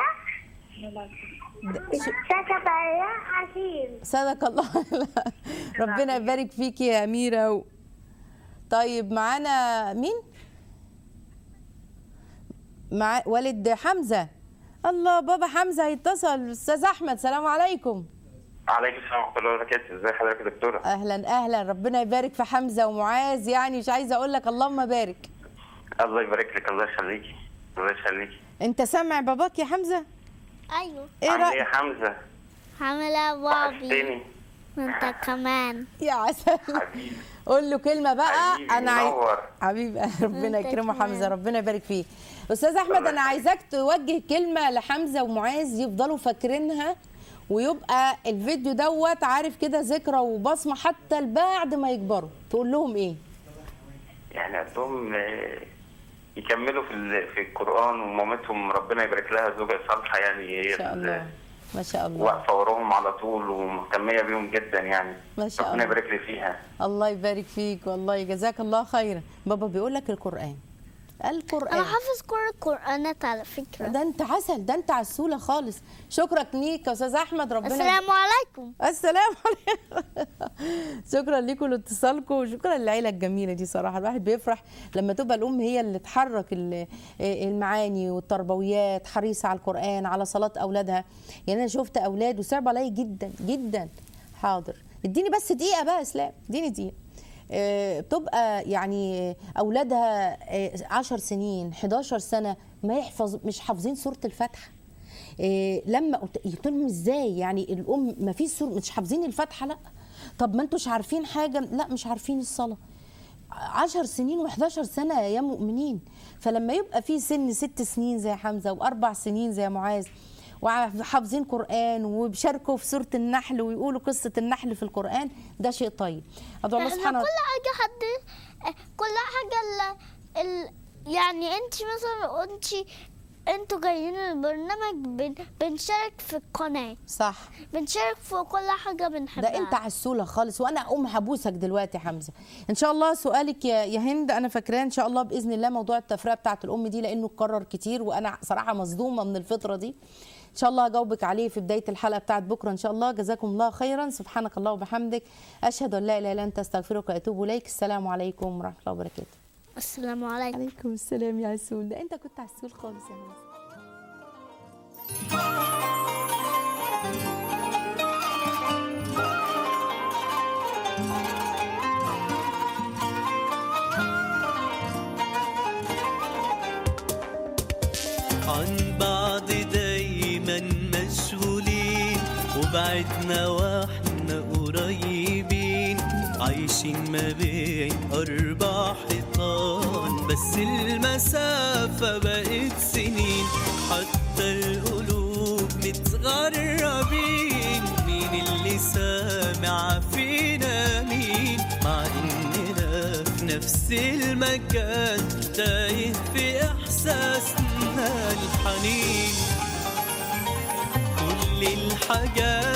[SPEAKER 7] سكت يا حكيم
[SPEAKER 2] صدق الله ربنا يبارك فيكي يا أميرة و... طيب معانا مين؟ مع والد حمزة الله بابا حمزة هيتصل أستاذ أحمد سلام عليكم
[SPEAKER 8] عليكم السلام ورحمه الله وبركاته ازي حضرتك يا دكتوره
[SPEAKER 2] أهلا أهلا ربنا يبارك في حمزة ومعاذ يعني مش عايزة أقول لك اللهم بارك
[SPEAKER 8] الله يبارك لك الله يخليكي الله يخليكي
[SPEAKER 2] أنت سامع باباك يا حمزة؟
[SPEAKER 3] ايوه
[SPEAKER 2] إيه
[SPEAKER 8] عامل ايه يا
[SPEAKER 2] رأيك؟
[SPEAKER 8] حمزه
[SPEAKER 3] عامله بابي
[SPEAKER 8] وحشتني
[SPEAKER 3] وانت كمان
[SPEAKER 2] يا عسل
[SPEAKER 8] حبيبي
[SPEAKER 2] قول له كلمة بقى
[SPEAKER 8] حبيبي
[SPEAKER 2] أنا عايز
[SPEAKER 8] منور.
[SPEAKER 2] حبيبي ربنا
[SPEAKER 3] أنت
[SPEAKER 2] يكرمه
[SPEAKER 3] كمان.
[SPEAKER 2] حمزة ربنا يبارك فيه أستاذ أحمد أنا عايزاك توجه كلمة لحمزة ومعاذ يفضلوا فاكرينها ويبقى الفيديو دوت عارف كده ذكرى وبصمة حتى بعد ما يكبروا تقول لهم إيه؟
[SPEAKER 8] يعني عندهم آه، يكملوا في ال- في القران ومامتهم ربنا يبارك لها زوجة صالحه يعني هي
[SPEAKER 2] ما شاء الله ما شاء الله
[SPEAKER 8] واقفه وراهم على طول ومهتميه بيهم جدا يعني
[SPEAKER 2] ما شاء
[SPEAKER 8] ربنا
[SPEAKER 2] الله.
[SPEAKER 8] يبارك لي فيها
[SPEAKER 2] الله يبارك فيك والله جزاك الله خيرا بابا بيقول لك القرآن
[SPEAKER 3] انا
[SPEAKER 2] القرآن
[SPEAKER 3] حافظ كل القرانات على فكره
[SPEAKER 2] ده انت عسل ده انت عسولة خالص شكرا ليك يا استاذ احمد ربنا
[SPEAKER 3] السلام عليكم
[SPEAKER 2] السلام عليكم شكرا لكم لاتصالكم وشكرا للعيله الجميله دي صراحه الواحد بيفرح لما تبقى الام هي اللي تحرك ال- المعاني والتربويات حريصه على القران على صلاه اولادها يعني انا شفت اولاد وصعب عليا جدا جدا حاضر اديني بس دقيقه بقى يا اسلام اديني دقيقه آه، بتبقى يعني اولادها آه، 10 سنين 11 سنه ما يحفظ مش حافظين سوره الفاتحه إيه لما قلت قلت لهم ازاي يعني الام ما فيش سور مش حافظين الفاتحه لا طب ما انتوش عارفين حاجه لا مش عارفين الصلاه عشر سنين و11 سنه يا مؤمنين فلما يبقى في سن ست سنين زي حمزه واربع سنين زي معاذ وحافظين قران وبيشاركوا في سوره النحل ويقولوا قصه النحل في القران ده شيء طيب ادعو الله
[SPEAKER 3] احنا
[SPEAKER 2] سبحانه
[SPEAKER 3] كل حاجه حد كل حاجه ال... ال... يعني انت مثلا انت انتوا جايين البرنامج بن... بنشارك في القناه
[SPEAKER 2] صح
[SPEAKER 3] بنشارك في كل حاجه بنحبها
[SPEAKER 2] ده انت عسوله خالص وانا ام هبوسك دلوقتي يا حمزه ان شاء الله سؤالك يا يا هند انا فاكراه ان شاء الله باذن الله موضوع التفرقه بتاعه الام دي لانه اتكرر كتير وانا صراحه مصدومه من الفطره دي ان شاء الله هجاوبك عليه في بدايه الحلقه بتاعت بكره ان شاء الله جزاكم الله خيرا سبحانك الله وبحمدك اشهد ان لا اله الا انت استغفرك واتوب اليك السلام عليكم ورحمه الله وبركاته
[SPEAKER 3] السلام عليكم
[SPEAKER 2] عليكم السلام يا عسول ده انت كنت عسول خالص يا هند
[SPEAKER 1] عن بعض دايما مشغولين وبعدنا واحنا قريبين عايشين ما بين أربع حيطان بس المسافة بقت سنين حتى القلوب متغربين مين اللي سامع فينا مين مع إننا في نفس المكان تايه في إحساسنا الحنين كل الحاجات